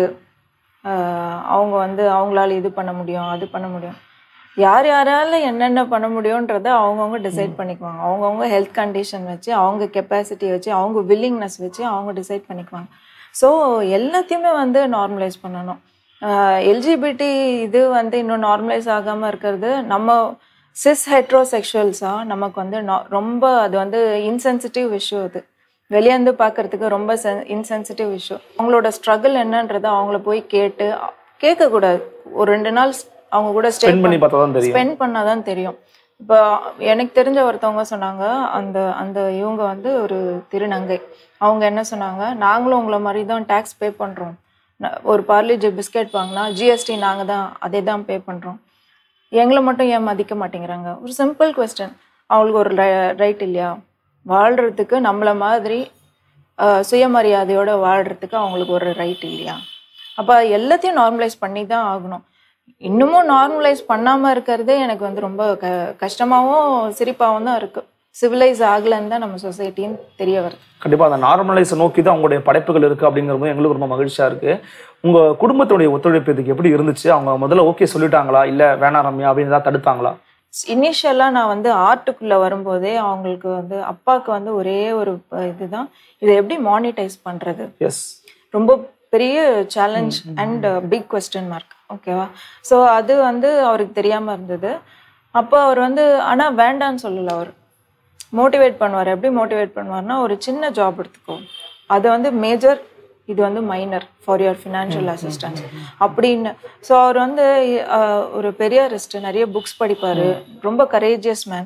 ஆஹ், அவங்க வந்து அவங்களால இது பண்ண முடியும் அது பண்ண முடியும் யார் யாரால என்னென்ன பண்ண முடியுன்றத அவங்கவுங்க டிசைட் பண்ணிக்குவாங்க அவங்கவுங்க ஹெல்த் கண்டிஷன் வச்சு அவங்க கெப்பாசிட்டி வச்சு அவங்க வில்லிங்னஸ் வச்சு அவங்க டிசைட் பண்ணிக்குவாங்க ஸோ எல்லாத்தையுமே வந்து நார்மலைஸ் பண்ணணும் எல்ஜிபிடி இது வந்து இன்னும் நார்மலைஸ் ஆகாமல் இருக்கிறது நம்ம சிஸ் ஹெட்ரோசெக்ஷுவல்ஸாக நமக்கு வந்து நா- ரொம்ப அது வந்து இன்சென்சிட்டிவ் விஷயம் அது வெளியேந்து பார்க்கறதுக்கு ரொம்ப இன்சென்சிட்டிவ் விஷயம் அவங்களோட ஸ்ட்ரகிள் என்னன்றதை அவங்கள போய் கேட்டு அ- கேட்கக்கூடாது ஒரு ரெண்டு நாள் ஸ்- அவங்க கூட ஸ்டே ஸ்பெண்ட் பண்ணி பார்த்தா தான் தெரியும் ஸ்பெண்ட் பண்ணாதான் தெரியும் இப்போ எனக்கு தெரிஞ்ச ஒருத்தவங்க சொன்னாங்க அந்த அந்த இவங்க வந்து ஒரு திருநங்கை அவங்க என்ன சொன்னாங்க நாங்களும் உங்களை மாதிரி தான் டேக்ஸ் பே பண்ணுறோம் ஒரு பார்லிஜி பிஸ்கெட் வாங்கினா ஜிஎஸ்டி நாங்கள் தான் அதே தான் பே பண்ணுறோம் எங்களை மட்டும் ஏன் மதிக்க மாட்டேங்கிறாங்க ஒரு சிம்பிள் கொஸ்டின் அவங்களுக்கு ஒரு ரைட் இல்லையா வாழ்கிறதுக்கு நம்மள மாதிரி அஹ், சுயமரியாதையோட வாழ்கிறதுக்கு அவங்களுக்கு ஒரு ரைட் இல்லையா அப்போ எல்லாத்தையும் நார்மலைஸ் பண்ணி தான் ஆகணும் இன்னமும் நார்மலைஸ் பண்ணாமல் இருக்கிறதே எனக்கு வந்து ரொம்ப க கஷ்டமாகவும் சிரிப்பாகவும் தான் இருக்குது சிவிலைஸ் ஆகலைன்னு தான் நம்ம சொசைட்டின்னு தெரிய வருது கண்டிப்பா அந்த நார்மலைஸ் நோக்கி தான் உங்களுடைய படைப்புகள் இருக்கு அப்படிங்கிறது எங்களுக்கு ரொம்ப மகிழ்ச்சியா இருக்கு உங்க குடும்பத்துடைய ஒத்துழைப்பு இதுக்கு எப்படி இருந்துச்சு அவங்க முதல்ல ஓகே சொல்லிட்டாங்களா இல்ல வேணாம் ரம்யா அப்படின்னு தான் தடுத்தாங்களா இனிஷியலாக நான் வந்து ஆர்ட்டுக்குள்ளே வரும்போதே அவங்களுக்கு வந்து அப்பாவுக்கு வந்து ஒரே ஒரு அஹ், இதுதான் இதை எப்படி மானிட்டைஸ் பண்ணுறது எஸ் ரொம்ப பெரிய challenge and big question mark ஓகேவா ஸோ அது வந்து அவருக்கு தெரியாமல் இருந்தது அப்போ அவர் வந்து ஆனால் வேண்டான்னு சொல்லலை அவர் மோட்டிவேட் பண்ணுவார் எப்படி மோட்டிவேட் பண்ணுவார்னா ஒரு சின்ன ஜாப் எடுத்துக்கோ அது வந்து மேஜர் இது வந்து minor for your financial assistance அப்படின்னு ஸோ அவர் வந்து அஹ், ஒரு பெரியாரிஸ்ட் நிறைய புக்ஸ் படிப்பார் ரொம்ப கரேஜியஸ் மேன்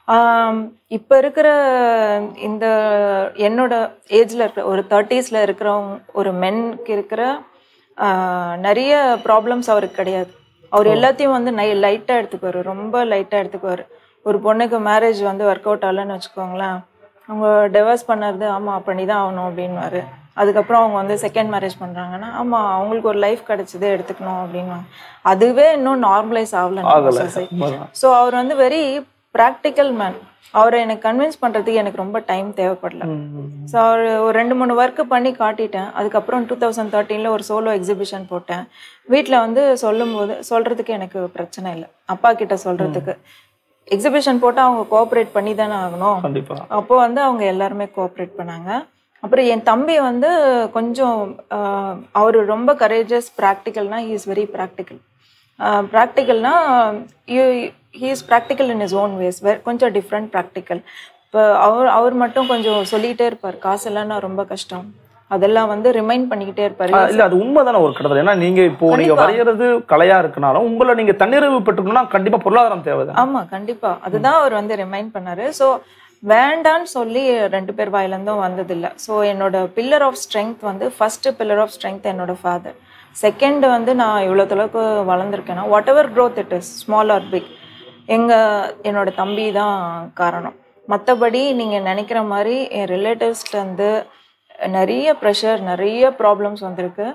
இப்போ இருக்கிற இந்த என்னோட ஏஜில் இருக்கிற ஒரு தேர்ட்டிஸில் இருக்கிறவங்க ஒரு மென்க்கு இருக்கிற ஆஹ், நிறைய ப்ராப்ளம்ஸ் அவருக்கு கிடையாது அவர் எல்லாத்தையும் வந்து நை லைட்டாக எடுத்துக்குவார் ரொம்ப லைட்டாக எடுத்துக்குவார் ஒரு பொண்ணுக்கு மேரேஜ் வந்து ஒர்க் அவுட் ஆகலன்னு வச்சுக்கோங்களேன் அவங்க டிவோர்ஸ் பண்ணறது ஆமாம் பண்ணி தான் ஆகணும் அப்படின்வாரு அதுக்கப்புறம் அவங்க வந்து செகண்ட் மேரேஜ் பண்ணுறாங்கன்னா ஆமாம் அவங்களுக்கு ஒரு லைஃப் கிடைச்சதே எடுத்துக்கணும் அப்படின்வாங்க அதுவே இன்னும் நார்மலைஸ் ஆகல ஆகல சொசைட்டி உண்மைதான். ஸோ அவர் வந்து வெரி ப்ராக்டிக்கல் மேன் அவரை எனக்கு கன்வின்ஸ் பண்ணுறதுக்கு எனக்கு ரொம்ப டைம் தேவைப்படல ம், ம். ஸோ அவர் ஒரு ரெண்டு மூணு ஒர்க்கு பண்ணி காட்டிட்டேன் அதுக்கப்புறம் டூ தௌசண்ட் தேர்ட்டீனில் ஒரு சோலோ எக்ஸிபிஷன் போட்டேன் வீட்டில் வந்து சொல்லும்போது சொல்கிறதுக்கு எனக்கு பிரச்சனை இல்லை அப்பா கிட்ட சொல்கிறதுக்கு எக்ஸிபிஷன் போட்டால் அவங்க கோஆப்ரேட் பண்ணி தானே ஆகணும் கண்டிப்பா அப்போ வந்து அவங்க எல்லாருமே கோஆப்ரேட் பண்ணாங்க அப்புறம் என் தம்பி வந்து கொஞ்சம் அவர் ரொம்ப கரேஜஸ் ப்ராக்டிக்கல்னா ஹீ இஸ் வெரி ப்ராக்டிக்கல் ப்ராக்டிக்கல்னா he is practical in is own ways கொஞ்சம் டிஃப்ரெண்ட் ப்ராக்டிக்கல் இப்போ அவர் அவர் மட்டும் கொஞ்சம் சொல்லிகிட்டே இருப்பார் காசெல்லாம் நான் ரொம்ப கஷ்டம் அதெல்லாம் வந்து ரிமைண்ட் பண்ணிக்கிட்டே இருப்பார் ஆ, இல்ல அது உண்மைதானே ஒரு கடத்தல் ஏன்னா நீங்க இப்போ நீங்க கண்டிப்பா. வரைகிறது கலையா இருக்குனாலும் உங்களை நீங்க தன்னிறைவு பெற்றுக்கணும்னா கண்டிப்பா பொருளாதாரம் தேவைதான் ஆமா கண்டிப்பா அதுதான் அவர் வந்து ரிமைண்ட் பண்ணாரு ஸோ வேண்டான்னு சொல்லி ரெண்டு பேர் வாயிலேருந்தும் வந்ததில்லை ஸோ என்னோட பில்லர் ஆஃப் ஸ்ட்ரென்த் வந்து ஃபர்ஸ்ட் பில்லர் ஆஃப் ஸ்ட்ரென்த் என்னோட ஃபாதர் செகண்ட் வந்து நான் இவ்வளோ தொலைவுக்கு வளர்ந்துருக்கேன்னா whatever growth it is small or big எங்க என்னோட தம்பி தான் காரணம் மற்றபடி நீங்கள் நினைக்கிற மாதிரி என் ரிலேட்டிவ்ஸ்லேருந்து நிறைய ப்ரெஷர் நிறைய ப்ராப்ளம்ஸ் வந்திருக்கு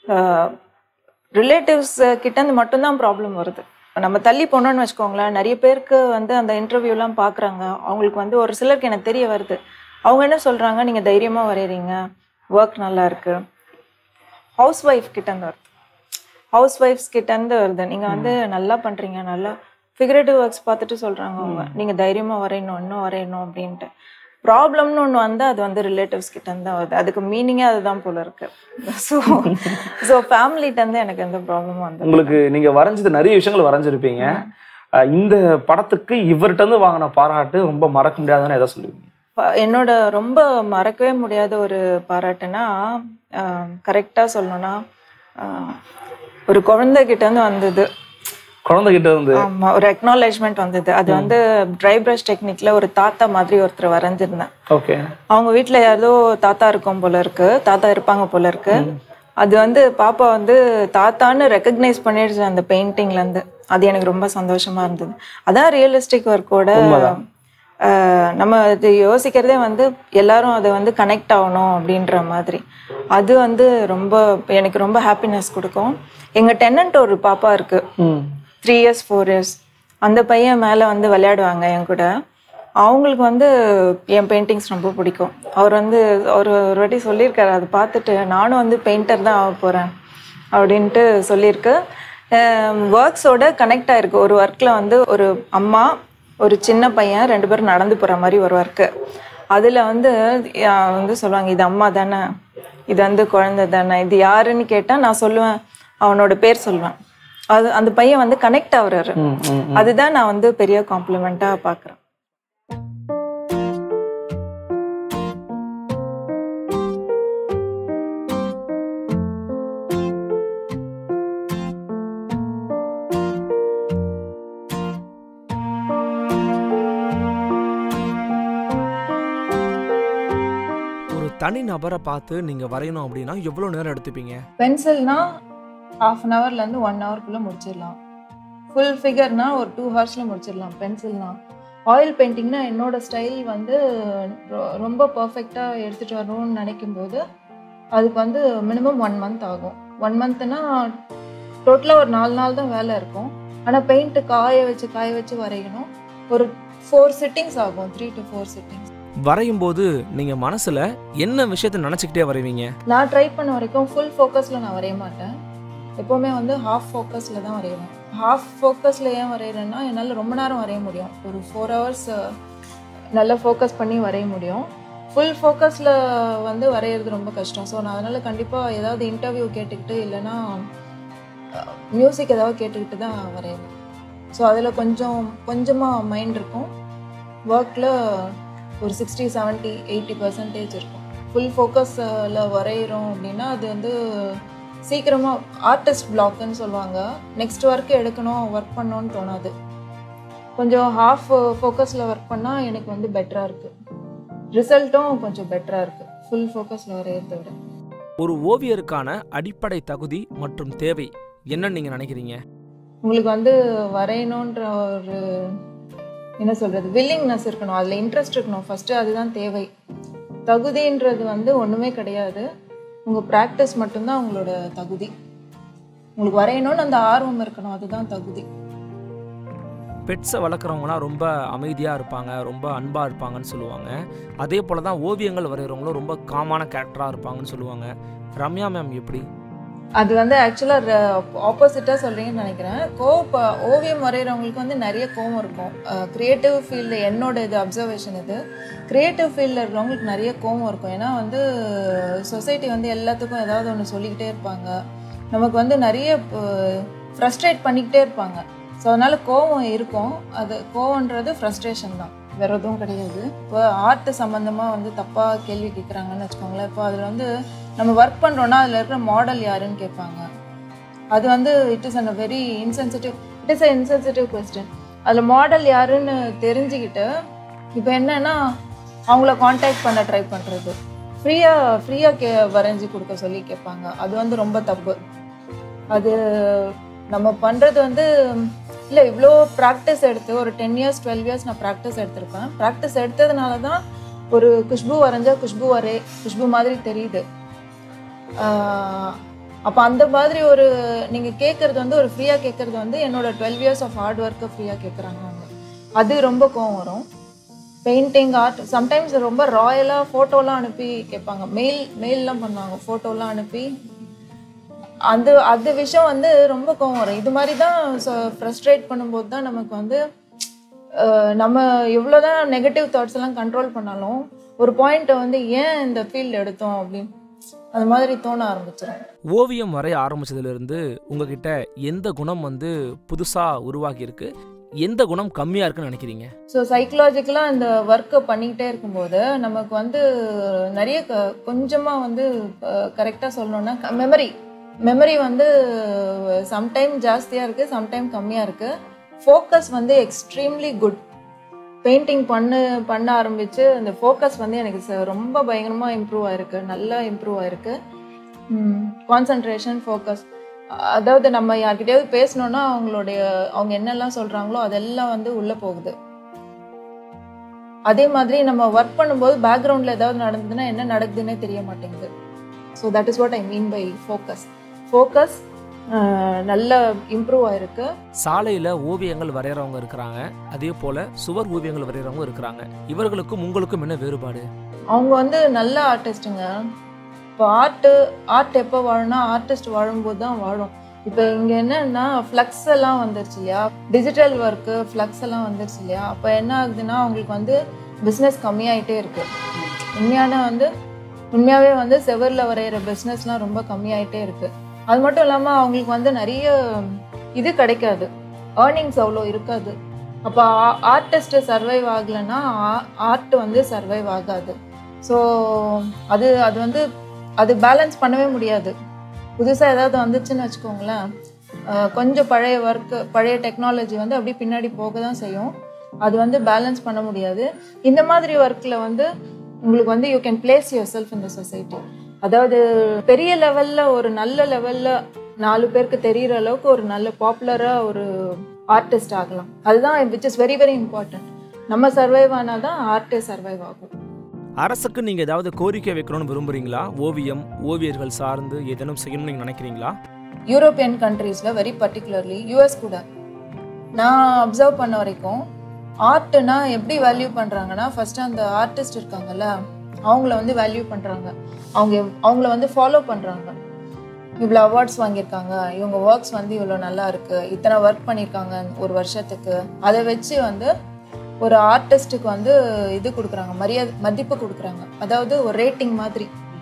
ரிலேட்டிவ்ஸ் கிட்டேருந்து மட்டும்தான் ப்ராப்ளம் வருது நம்ம தள்ளி போனோம்னு வச்சுக்கோங்களேன் நிறைய பேருக்கு வந்து அந்த இன்டர்வியூலாம் பார்க்குறாங்க அவங்களுக்கு வந்து ஒரு சிலருக்கு எனக்கு தெரிய வருது அவங்க என்ன சொல்கிறாங்க நீங்கள் தைரியமாக வரைகிறீங்க ஒர்க் நல்லா இருக்கு ஹவுஸ் ஒய்ஃப் கிட்டேருந்து வருது ஹவுஸ் ஒய்ஃப்ஸ் கிட்டேருந்து வருது நீங்கள் வந்து நல்லா பண்ணுறீங்க நல்லா ஃபிகரேட்டிவ் ஒர்க்ஸ் பார்த்துட்டு சொல்கிறாங்க அவங்க நீங்கள் தைரியமாக வரையணும் இன்னும் வரையணும் அப்படின்ட்டு ப்ராப்ளம்னு ஒன்று வந்து அது வந்து ரிலேட்டிவ்ஸ் கிட்டேருந்து தான் வருது அதுக்கு மீனிங்கே அதுதான் போல இருக்கு ஸோ ஸோ ஃபேமிலிட்டேருந்து எனக்கு எந்த ப்ராப்ளமும் வந்து உங்களுக்கு நீங்க வரைஞ்சது நிறைய விஷயங்கள் வரைஞ்சிருப்பீங்க அஹ் இந்த படத்துக்கு இவர்கிட்ட இருந்து வாங்கின பாராட்டு ரொம்ப மறக்க முடியாதுன்னு எதை சொல்லுவீங்க ப- என்னோட ரொம்ப மறக்கவே முடியாத ஒரு பாராட்டுனா கரெக்டாக சொல்லணும்னா ஆஹ், ஒரு குழந்தைகிட்ட இருந்து வந்தது குழந்தைகிட்ட இருந்து ஆமா ஒரு அக்னாலேஜ்மெண்ட் வந்தது அது வந்து ட்ரை பிரஷ் டெக்னிக்ல ஒரு தாத்தா மாதிரி ஒருத்தர் வரைஞ்சிருந்தேன் ஓகே அவங்க வீட்ல யாரோ தாத்தா இருக்கும் போல இருக்கு தாத்தா இருப்பாங்க போல இருக்கு அது வந்து பாப்பா வந்து தாத்தான்னு ரெக்கக்னைஸ் பண்ணிடுச்சு அந்த பெயிண்டிங்ல இருந்து அது எனக்கு ரொம்ப சந்தோஷமா இருந்தது அதான் ரியலிஸ்டிக் ஒர்க்கோட உண்மைதான். நம்ம இது யோசிக்கிறதே வந்து எல்லாரும் அதை வந்து கனெக்ட் ஆகணும் அப்படின்ற மாதிரி அது வந்து ரொம்ப எனக்கு ரொம்ப ஹாப்பினஸ் கொடுக்கும் எங்க டென்னன்ட் ஒரு பாப்பா இருக்கு ம் த்ரீ இயர்ஸ் ஃபோர் இயர்ஸ் அந்த பையன் மேலே வந்து விளையாடுவாங்க என் கூட அவங்களுக்கு வந்து என் பெயிண்டிங்ஸ் ரொம்ப பிடிக்கும் அவர் வந்து அவர் ஒரு வாட்டி சொல்லியிருக்காரு அதை பார்த்துட்டு நானும் வந்து பெயிண்டர் தான் ஆக போகிறேன் அப்படின்ட்டு சொல்லியிருக்கு ஒர்க்ஸோட கனெக்ட் ஆயிருக்கு ஒரு ஒர்க்கில் வந்து ஒரு அம்மா ஒரு சின்ன பையன் ரெண்டு பேரும் நடந்து போகிற மாதிரி ஒரு ஒர்க்கு அதில் வந்து அஹ், வந்து சொல்லுவாங்க இது அம்மா தானே இது வந்து குழந்தை தானே இது யாருன்னு கேட்டால் நான் சொல்லுவேன் அவனோட பேர் சொல்லுவேன் அது அந்த பையன் வந்து கனெக்ட் ஆகுறாரு ம் ம் அதுதான் நான் வந்து பெரிய காம்ப்ளிமெண்ட்டாக பார்க்குறேன் ஒரு தனி நபரை பார்த்து நீங்க வரையணும் அப்படின்னா எவ்வளவு நேரம் எடுத்துப்பீங்க பென்சில்னா ஹாஃப் அன் ஹவர்லேருந்து ஒன் ஹவர்க்குள்ளே முடிச்சிடலாம் ஃபுல் ஃபிகர்னா ஒரு டூ ஹவர்ஸில் முடிச்சிடலாம் பென்சில்னா ஆயில் பெயிண்டிங்னா என்னோட ஸ்டைல் வந்து ரொ- ரொம்ப பர்ஃபெக்டாக எடுத்துகிட்டு வரணும்னு நினைக்கும் போது அதுக்கு வந்து மினிமம் ஒன் மந்த் ஆகும் ஒன் மந்த்னா டோட்டலாக ஒரு நாலு நாள் தான் வேலை இருக்கும் ஆனால் பெயிண்ட்டு காய வச்சு காய வச்சு வரையணும் ஒரு ஃபோர் சிட்டிங்ஸ் ஆகும் த்ரீ டு ஃபோர் சிட்டிங்ஸ் வரையும் போது நீங்க மனசுல என்ன விஷயத்த நினைச்சுக்கிட்டே வரைவீங்க நான் ட்ரை பண்ண வரைக்கும் ஃபுல் ஃபோக்கஸில் நான் வரைய மாட்டேன் எப்போவுமே வந்து ஹாஃப் ஃபோக்கஸில் தான் வரைவேன் ஹாஃப் ஃபோக்கஸில் ஏன் வரைகிறேன்னா என்னால் ரொம்ப நேரம் வரைய முடியும் ஒரு ஃபோர் ஹவர்ஸ் நல்லா ஃபோக்கஸ் பண்ணி வரைய முடியும் ஃபுல் ஃபோக்கஸில் வந்து வரைகிறது ரொம்ப கஷ்டம் ஸோ நான் அதனால் கண்டிப்பாக ஏதாவது இன்டர்வியூ கேட்டுக்கிட்டு இல்லைன்னா மியூசிக் ஏதாவது கேட்டுக்கிட்டு தான் வரைவேன் ஸோ அதில் கொஞ்சம் கொஞ்சமாக மைண்ட் இருக்கும் ஒர்க்கில் ஒரு சிக்ஸ்டி செவன்ட்டி எயிட்டி பர்சன்டேஜ் இருக்கும் ஃபுல் ஃபோக்கஸில் வரைகிறோம் அப்படின்னா அது வந்து சீக்கிரமாக ஆர்டிஸ்ட் பிளாக்னு சொல்லுவாங்க நெக்ஸ்ட் ஒர்க் எடுக்கணும் ஒர்க் பண்ணணும்னு தோணாது கொஞ்சம் ஹாஃப் ஃபோக்கஸில் ஒர்க் பண்ணால் எனக்கு வந்து பெட்டராக இருக்குது ரிசல்ட்டும் கொஞ்சம் பெட்டராக இருக்குது ஃபுல் ஃபோக்கஸில் வரைகிறத விட ஒரு ஓவியருக்கான அடிப்படை தகுதி மற்றும் தேவை என்னன்னு நீங்க நினைக்கிறீங்க உங்களுக்கு வந்து வரையணுன்ற ஒரு என்ன சொல்கிறது வில்லிங்னஸ் இருக்கணும் அதில் இன்ட்ரெஸ்ட் இருக்கணும் ஃபஸ்ட்டு அதுதான் தேவை தகுதின்றது வந்து ஒன்றுமே கிடையாது உங்கள் ப்ராக்டிஸ் மட்டும்தான் உங்களோட தகுதி உங்களுக்கு வரையணும்னு அந்த ஆர்வம் இருக்கணும் அதுதான் தகுதி பெட்ஸை வளர்க்குறவங்களாம் ரொம்ப அமைதியாக இருப்பாங்க ரொம்ப அன்பாக இருப்பாங்கன்னு சொல்லுவாங்க அதே போல் தான் ஓவியங்கள் வரைகிறவங்களும் ரொம்ப காமான கேரக்டராக இருப்பாங்கன்னு சொல்லுவாங்க ரம்யா மேம் எப்படி அது வந்து ஆக்சுவலாக ஆப்போசிட்டாக சொல்கிறீங்கன்னு நினைக்கிறேன் கோவம் ப- ஓவியம் வரைகிறவங்களுக்கு வந்து நிறைய கோவம் இருக்கும் க்ரியேட்டிவ் ஃபீல்டு என்னோட இது அப்சர்வேஷன் இது க்ரியேட்டிவ் ஃபீல்டில் இருக்கிறவங்களுக்கு நிறைய கோவம் இருக்கும் ஏன்னா வந்து சொசைட்டி வந்து எல்லாத்துக்கும் ஏதாவது ஒன்று சொல்லிக்கிட்டே இருப்பாங்க நமக்கு வந்து நிறைய ஃப்ரஸ்ட்ரேட் பண்ணிக்கிட்டே இருப்பாங்க ஸோ அதனால் கோவம் இருக்கும் அது கோவன்றது ஃப்ரஸ்ட்ரேஷன் தான் வேற எதுவும் கிடையாது இப்போ ஆர்ட் சம்மந்தமாக வந்து தப்பாக கேள்வி கேட்குறாங்கன்னு வச்சுக்கோங்களேன் இப்போ அதில் வந்து நம்ம ஒர்க் பண்ணுறோன்னா அதில் இருக்கிற மாடல் யாருன்னு கேட்பாங்க அது வந்து it is an very insensitive it is a insensitive question அதில் மாடல் யாருன்னு தெரிஞ்சுக்கிட்டு இப்போ என்னன்னா அவங்கள காண்டாக்ட் பண்ண ட்ரை பண்ணுறது ஃப்ரீயாக ஃப்ரீயாக கே வரைஞ்சி கொடுக்க சொல்லி கேட்பாங்க அது வந்து ரொம்ப தப்பு அது நம்ம பண்ணுறது வந்து இல்லை இவ்வளோ ப்ராக்டிஸ் எடுத்து ஒரு டென் இயர்ஸ் டுவெல் இயர்ஸ் நான் ப்ராக்டிஸ் எடுத்திருப்பேன் ப்ராக்டிஸ் எடுத்ததுனால தான் ஒரு குஷ்பு வரைஞ்சா குஷ்பு வரே குஷ்பு மாதிரி தெரியுது அப்போ அந்த மாதிரி ஒரு நீங்கள் கேட்குறது வந்து ஒரு ஃப்ரீயாக கேட்குறது வந்து என்னோட டுவெல் இயர்ஸ் ஆஃப் ஹார்ட் ஒர்க்கை ஃப்ரீயாக கேட்குறாங்க அவங்க அது ரொம்ப கோவம் வரும் பெயிண்டிங் ஆர்ட் சம்டைம்ஸ் ரொம்ப ராயலாக ஃபோட்டோலாம் அனுப்பி கேட்பாங்க மெயில் மெயிலெலாம் பண்ணுவாங்க ஃபோட்டோலாம் அனுப்பி அந்த அந்த விஷயம் வந்து ரொம்ப கோவம் வரும் இது மாதிரி தான் ஃப்ரஸ்ட்ரேட் பண்ணும்போது தான் நமக்கு வந்து அஹ், நம்ம எவ்வளோதான் நெகட்டிவ் தாட்ஸ் எல்லாம் கண்ட்ரோல் பண்ணாலும் ஒரு பாயிண்ட்டை வந்து ஏன் இந்த ஃபீல்டு எடுத்தோம் அப்படின்னு அந்த மாதிரி தோண ஆரம்பிச்சிடும் ஓவியம் வரைய ஆரம்பிச்சதுலேருந்து உங்ககிட்ட எந்த குணம் வந்து புதுசாக உருவாகி இருக்கு எந்த குணம் கம்மியாக இருக்குன்னு நினைக்கிறீங்க ஸோ சைக்கலாஜிக்கலாக இந்த ஒர்க்கை பண்ணிக்கிட்டே இருக்கும்போது நமக்கு வந்து நிறைய க கொஞ்சமாக வந்து கரெக்டாக சொல்லணும்னா மெமரி மெமரி வந்து சம்டைம் ஜாஸ்தியாக இருக்குது சம்டைம் கம்மியாக இருக்குது ஃபோக்கஸ் வந்து எக்ஸ்ட்ரீம்லி குட் பெயிண்டிங் பண்ணு பண்ண ஆரம்பித்து அந்த ஃபோக்கஸ் வந்து எனக்கு ச- ரொம்ப பயங்கரமாக இம்ப்ரூவ் ஆயிருக்கு நல்லா இம்ப்ரூவ் ஆயிருக்கு கான்சன்ட்ரேஷன் ஃபோக்கஸ் அதாவது நம்ம யார்கிட்டயாவது பேசணும்னா அவங்களுடைய அவங்க என்னெல்லாம் சொல்கிறாங்களோ அதெல்லாம் வந்து உள்ளே போகுது அதே மாதிரி நம்ம ஒர்க் பண்ணும்போது பேக்ரவுண்டில் ஏதாவது நடந்ததுன்னா என்ன நடக்குதுன்னே தெரிய மாட்டேங்குது so that is what I mean by focus focus நல்ல இம்ப்ரூவ் ஆயிருக்கு சாலையில் ஓவியங்கள் வரைகிறவங்க இருக்கிறாங்க அதே போல் சுவர் ஓவியங்கள் வரைகிறவங்க இருக்கிறாங்க இவர்களுக்கும் உங்களுக்கும் என்ன வேறுபாடு அவங்க வந்து நல்ல ஆர்டிஸ்ட்டுங்க இப்போ ஆர்ட்டு ஆர்ட் எப்போ வாழும்னா ஆர்டிஸ்ட் வாழும்போது தான் வாழும் இப்போ இங்கே என்னன்னா ஃப்ளக்ஸ் எல்லாம் வந்துருச்சு இல்லையா டிஜிட்டல் ஒர்க்கு ஃப்ளக்ஸ் எல்லாம் வந்துருச்சு இல்லையா அப்போ என்ன ஆகுதுன்னா அவங்களுக்கு வந்து பிஸ்னஸ் கம்மியாயிட்டே இருக்கு உண்மையான வந்து உண்மையாகவே வந்து செவரில் வரைகிற பிஸ்னஸ்லாம் ரொம்ப கம்மியாயிட்டே இருக்கு அது மட்டும் இல்லாமல் அவங்களுக்கு வந்து நிறைய இது கிடைக்காது ஏர்னிங்ஸ் அவ்வளோ இருக்காது அப்போ ஆர்டிஸ்ட் சர்வைவ் ஆகலைன்னா ஆர்ட் வந்து சர்வைவ் ஆகாது ஸோ அது அது வந்து அது பேலன்ஸ் பண்ணவே முடியாது புதுசாக ஏதாவது வந்துச்சுன்னு வச்சுக்கோங்களேன் அஹ் கொஞ்சம் பழைய ஒர்க்கு பழைய டெக்னாலஜி வந்து அப்படியே பின்னாடி போக தான் செய்யும் அது வந்து பேலன்ஸ் பண்ண முடியாது இந்த மாதிரி ஒர்க்கில் வந்து உங்களுக்கு வந்து you can place yourself இந்த சொசைட்டி அதாவது பெரிய லெவலில் ஒரு நல்ல லெவலில் நாலு பேருக்கு தெரிகிற அளவுக்கு ஒரு நல்ல பாப்புலராக ஒரு ஆர்டிஸ்ட் ஆகலாம் அதுதான் which is very very important நம்ம சர்வைவ் ஆனால் தான் ஆர்ட்டே சர்வைவ் ஆகும் அரசுக்கு நீங்கள் ஏதாவது கோரிக்கை வைக்கணும்னு விரும்புறீங்களா ஓவியம் ஓவியர்கள் சார்ந்து ஏதேனும் செய்யணும்னு நீங்கள் நினைக்கிறீங்களா யூரோப்பியன் கண்ட்ரீஸில் வெரி பர்டிகுலர்லி யூஎஸ் கூட நான் அப்சர்வ் பண்ண வரைக்கும் ஆர்ட்னா எப்படி வேல்யூ பண்ணுறாங்கன்னா ஃபர்ஸ்ட் அந்த ஆர்டிஸ்ட் இருக்காங்கல்ல அவங்கள வந்து வேல்யூ பண்ணுறாங்க அவங்க எவ்- அவங்கள வந்து ஃபாலோ பண்ணுறாங்க இவ்வளோ அவார்ட்ஸ் வாங்கியிருக்காங்க இவங்க ஒர்க்ஸ் வந்து இவ்வளோ நல்லா இருக்கு இத்தனை ஒர்க் பண்ணியிருக்காங்க ஒரு வருஷத்துக்கு அதை வச்சு வந்து ஒரு ஆர்டிஸ்ட்டுக்கு வந்து இது கொடுக்குறாங்க மரியாதை மதிப்பு கொடுக்குறாங்க அதாவது ஒரு ரேட்டிங் மாதிரி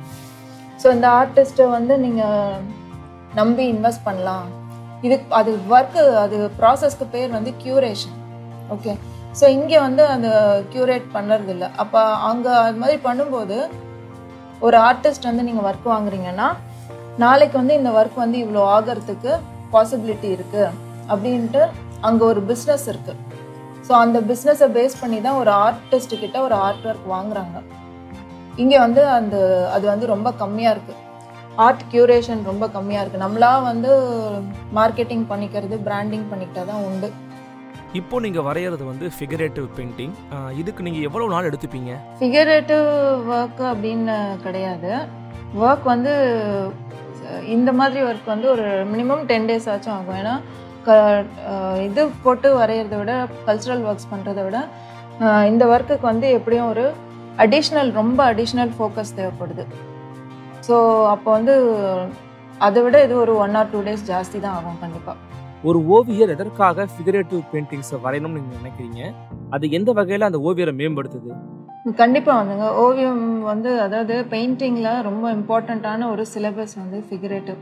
ஸோ இந்த ஆர்டிஸ்ட்டை வந்து நீங்கள் நம்பி இன்வெஸ்ட் பண்ணலாம் இது அது ஒர்க்கு அது ப்ராசஸ்க்கு பேர் வந்து க்யூரேஷன் ஓகே ஸோ இங்கே வந்து அந்த க்யூரேட் பண்ணுறது இல்லை அப்போ அங்கே அது மாதிரி பண்ணும்போது ஒரு ஆர்டிஸ்ட் வந்து நீங்கள் ஒர்க் வாங்குறீங்கன்னா நாளைக்கு வந்து இந்த ஒர்க் வந்து இவ்வளோ ஆகிறதுக்கு பாசிபிலிட்டி இருக்குது அப்படின்ட்டு அங்கே ஒரு பிஸ்னஸ் இருக்குது ஸோ அந்த பிஸ்னஸை பேஸ் பண்ணி தான் ஒரு ஆர்டிஸ்ட் கிட்ட ஒரு ஆர்ட் ஒர்க் வாங்குறாங்க இங்கே வந்து அந்த அது வந்து ரொம்ப கம்மியாக இருக்குது ஆர்ட் கியூரேஷன் ரொம்ப கம்மியாக இருக்குது நம்மளா வந்து மார்க்கெட்டிங் பண்ணிக்கிறது பிராண்டிங் பண்ணிக்கிட்டா தான் உண்டு இப்போ நீங்கள் வரைகிறது வந்து ஃபிகரேட்டிவ் பெயிண்டிங் இதுக்கு நீங்கள் எவ்வளோ நாள் எடுத்துப்பீங்க ஃபிகரேட்டிவ் ஒர்க் அப்படின்னு கிடையாது ஒர்க் வந்து அஹ், இந்த மாதிரி ஒர்க் வந்து ஒரு மினிமம் டென் டேஸ் ஆச்சும் ஆகும் ஏன்னா க அஹ், இது போட்டு வரைகிறத விட கல்ச்சுரல் ஒர்க்ஸ் பண்ணுறத விட அஹ், இந்த ஒர்க்குக்கு வந்து எப்படியும் ஒரு அடிஷ்னல் ரொம்ப அடிஷ்னல் ஃபோக்கஸ் தேவைப்படுது ஸோ அப்போ வந்து அதை விட இது ஒரு ஒன் ஆர் டூ டேஸ் ஜாஸ்தி தான் ஆகும் கண்டிப்பாக ஒரு ஓவியர் எதற்காக ஃபிகரேட்டிவ் பெயிண்டிங்ஸை வரையணும்னு நீங்கள் நினைக்கிறீங்க அது எந்த வகையில் அந்த ஓவியரை மேம்படுத்துது கண்டிப்பாக வந்துங்க ஓவியம் வந்து அதாவது பெயிண்டிங்கில் ரொம்ப இம்பார்ட்டண்ட்டான ஒரு சிலபஸ் வந்து ஃபிகரேட்டிவ்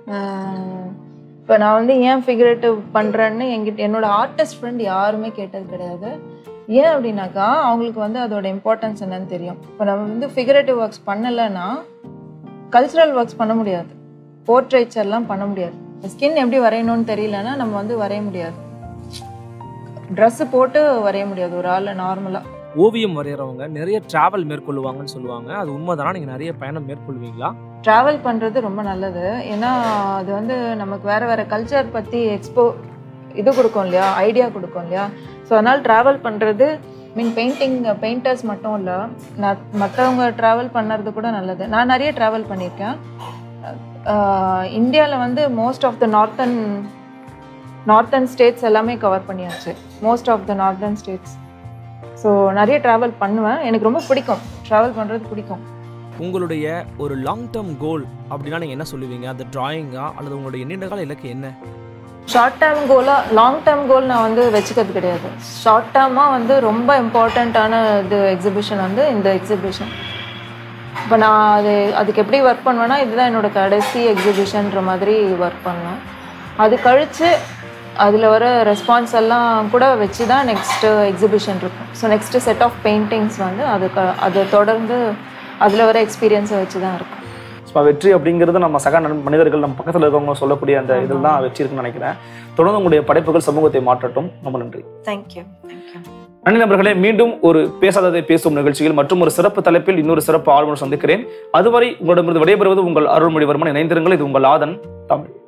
இப்போ நான் வந்து ஏன் ஃபிகரேட்டிவ் பண்ணுறேன்னு எங்கிட்ட என்னோட ஆர்டிஸ்ட் ஃப்ரெண்ட் யாருமே கேட்டது கிடையாது ஏன் அப்படின்னாக்கா அவங்களுக்கு வந்து அதோட இம்பார்ட்டன்ஸ் என்னன்னு தெரியும் இப்போ நம்ம வந்து ஃபிகரேட்டிவ் ஒர்க்ஸ் பண்ணலைன்னா கல்ச்சுரல் ஒர்க்ஸ் பண்ண முடியாது போர்ட்ரேட்ஸ் எல்லாம் பண்ண முடியாது ஸ்கின் எப்படி வரையணும்னு தெரியலன்னா நம்ம வந்து வரைய முடியாது ட்ரெஸ்ஸு போட்டு வரைய முடியாது ஒரு ஆள் நார்மலாக ஓவியம் வரைகிறவங்க நிறைய டிராவல் மேற்கொள்ளுவாங்கன்னு சொல்லுவாங்க அது உண்மைதானா நீங்கள் நிறைய பயணம் மேற்கொள்வீங்களா ட்ராவல் பண்ணுறது ரொம்ப நல்லது ஏன்னா அது வந்து நமக்கு வேறு வேறு கல்ச்சர் பற்றி எக்ஸ்போ இது கொடுக்கும் இல்லையா ஐடியா கொடுக்கும் இல்லையா ஸோ அதனால் ட்ராவல் பண்ணுறது மீன் பெயிண்டிங் பெயிண்டர்ஸ் மட்டும் இல்லை நான் மற்றவங்க ட்ராவல் பண்ணுறது கூட நல்லது நான் நிறைய ட்ராவல் பண்ணியிருக்கேன் இந்தியாவில் வந்து most of the northern northern states எல்லாமே கவர் பண்ணியாச்சு most of the northern states so நிறைய ட்ராவல் பண்ணுவேன் எனக்கு ரொம்ப பிடிக்கும் ட்ராவல் பண்ணுறது பிடிக்கும் உங்களுடைய ஒரு லாங் டேர்ம் கோல் அப்படின்னா நீங்கள் என்ன சொல்லுவீங்க அந்த டிராயிங்கா அல்லது உங்களுடைய நீண்டகால இலக்கு என்ன ஷார்ட் டேர்ம் கோலாக லாங் டேர்ம் கோல் நான் வந்து வச்சுக்கிறது கிடையாது ஷார்ட் டேர்மாக வந்து ரொம்ப இம்பார்ட்டண்ட்டான இது எக்ஸிபிஷன் வந்து இந்த எக்ஸிபிஷன் இப்போ நான் அது அதுக்கு எப்படி ஒர்க் பண்ணுவேன்னா இதுதான் என்னோட கடைசி எக்ஸிபிஷன்ற மாதிரி ஒர்க் பண்ணுவேன் அது கழித்து அதில் வர ரெஸ்பான்ஸ் எல்லாம் கூட வச்சு தான் நெக்ஸ்ட்டு எக்ஸிபிஷன் இருக்கும் so next set of paintings வந்து அதுக்கு அதை தொடர்ந்து அதில் வர எக்ஸ்பீரியன்ஸை வச்சு தான் இருக்கும் ஸோ வெற்றி அப்படிங்கிறது நம்ம சக நண்- மனிதர்கள் நம்ம பக்கத்தில் இருக்கவங்க சொல்லக்கூடிய அந்த இதில் தான் வெற்றி இருக்குன்னு நினைக்கிறேன் தொடர்ந்து உங்களுடைய படைப்புகள் சமூகத்தை மாற்றட்டும் ரொம்ப நன்றி தேங்க்யூ தேங்க்யூ நன்றி நண்பர்களே மீண்டும் ஒரு பேசாததை பேசும் நிகழ்ச்சியில் மற்றும் ஒரு சிறப்பு தலைப்பில் இன்னொரு சிறப்பு ஆளுநர் சந்திக்கிறேன் அதுவரை உங்களிடமிருந்து விடைபெறுவது உங்கள் அருள்மொழிவர்மன் இணைந்திருங்கள் இது உங்கள் ஆதன் தமிழ்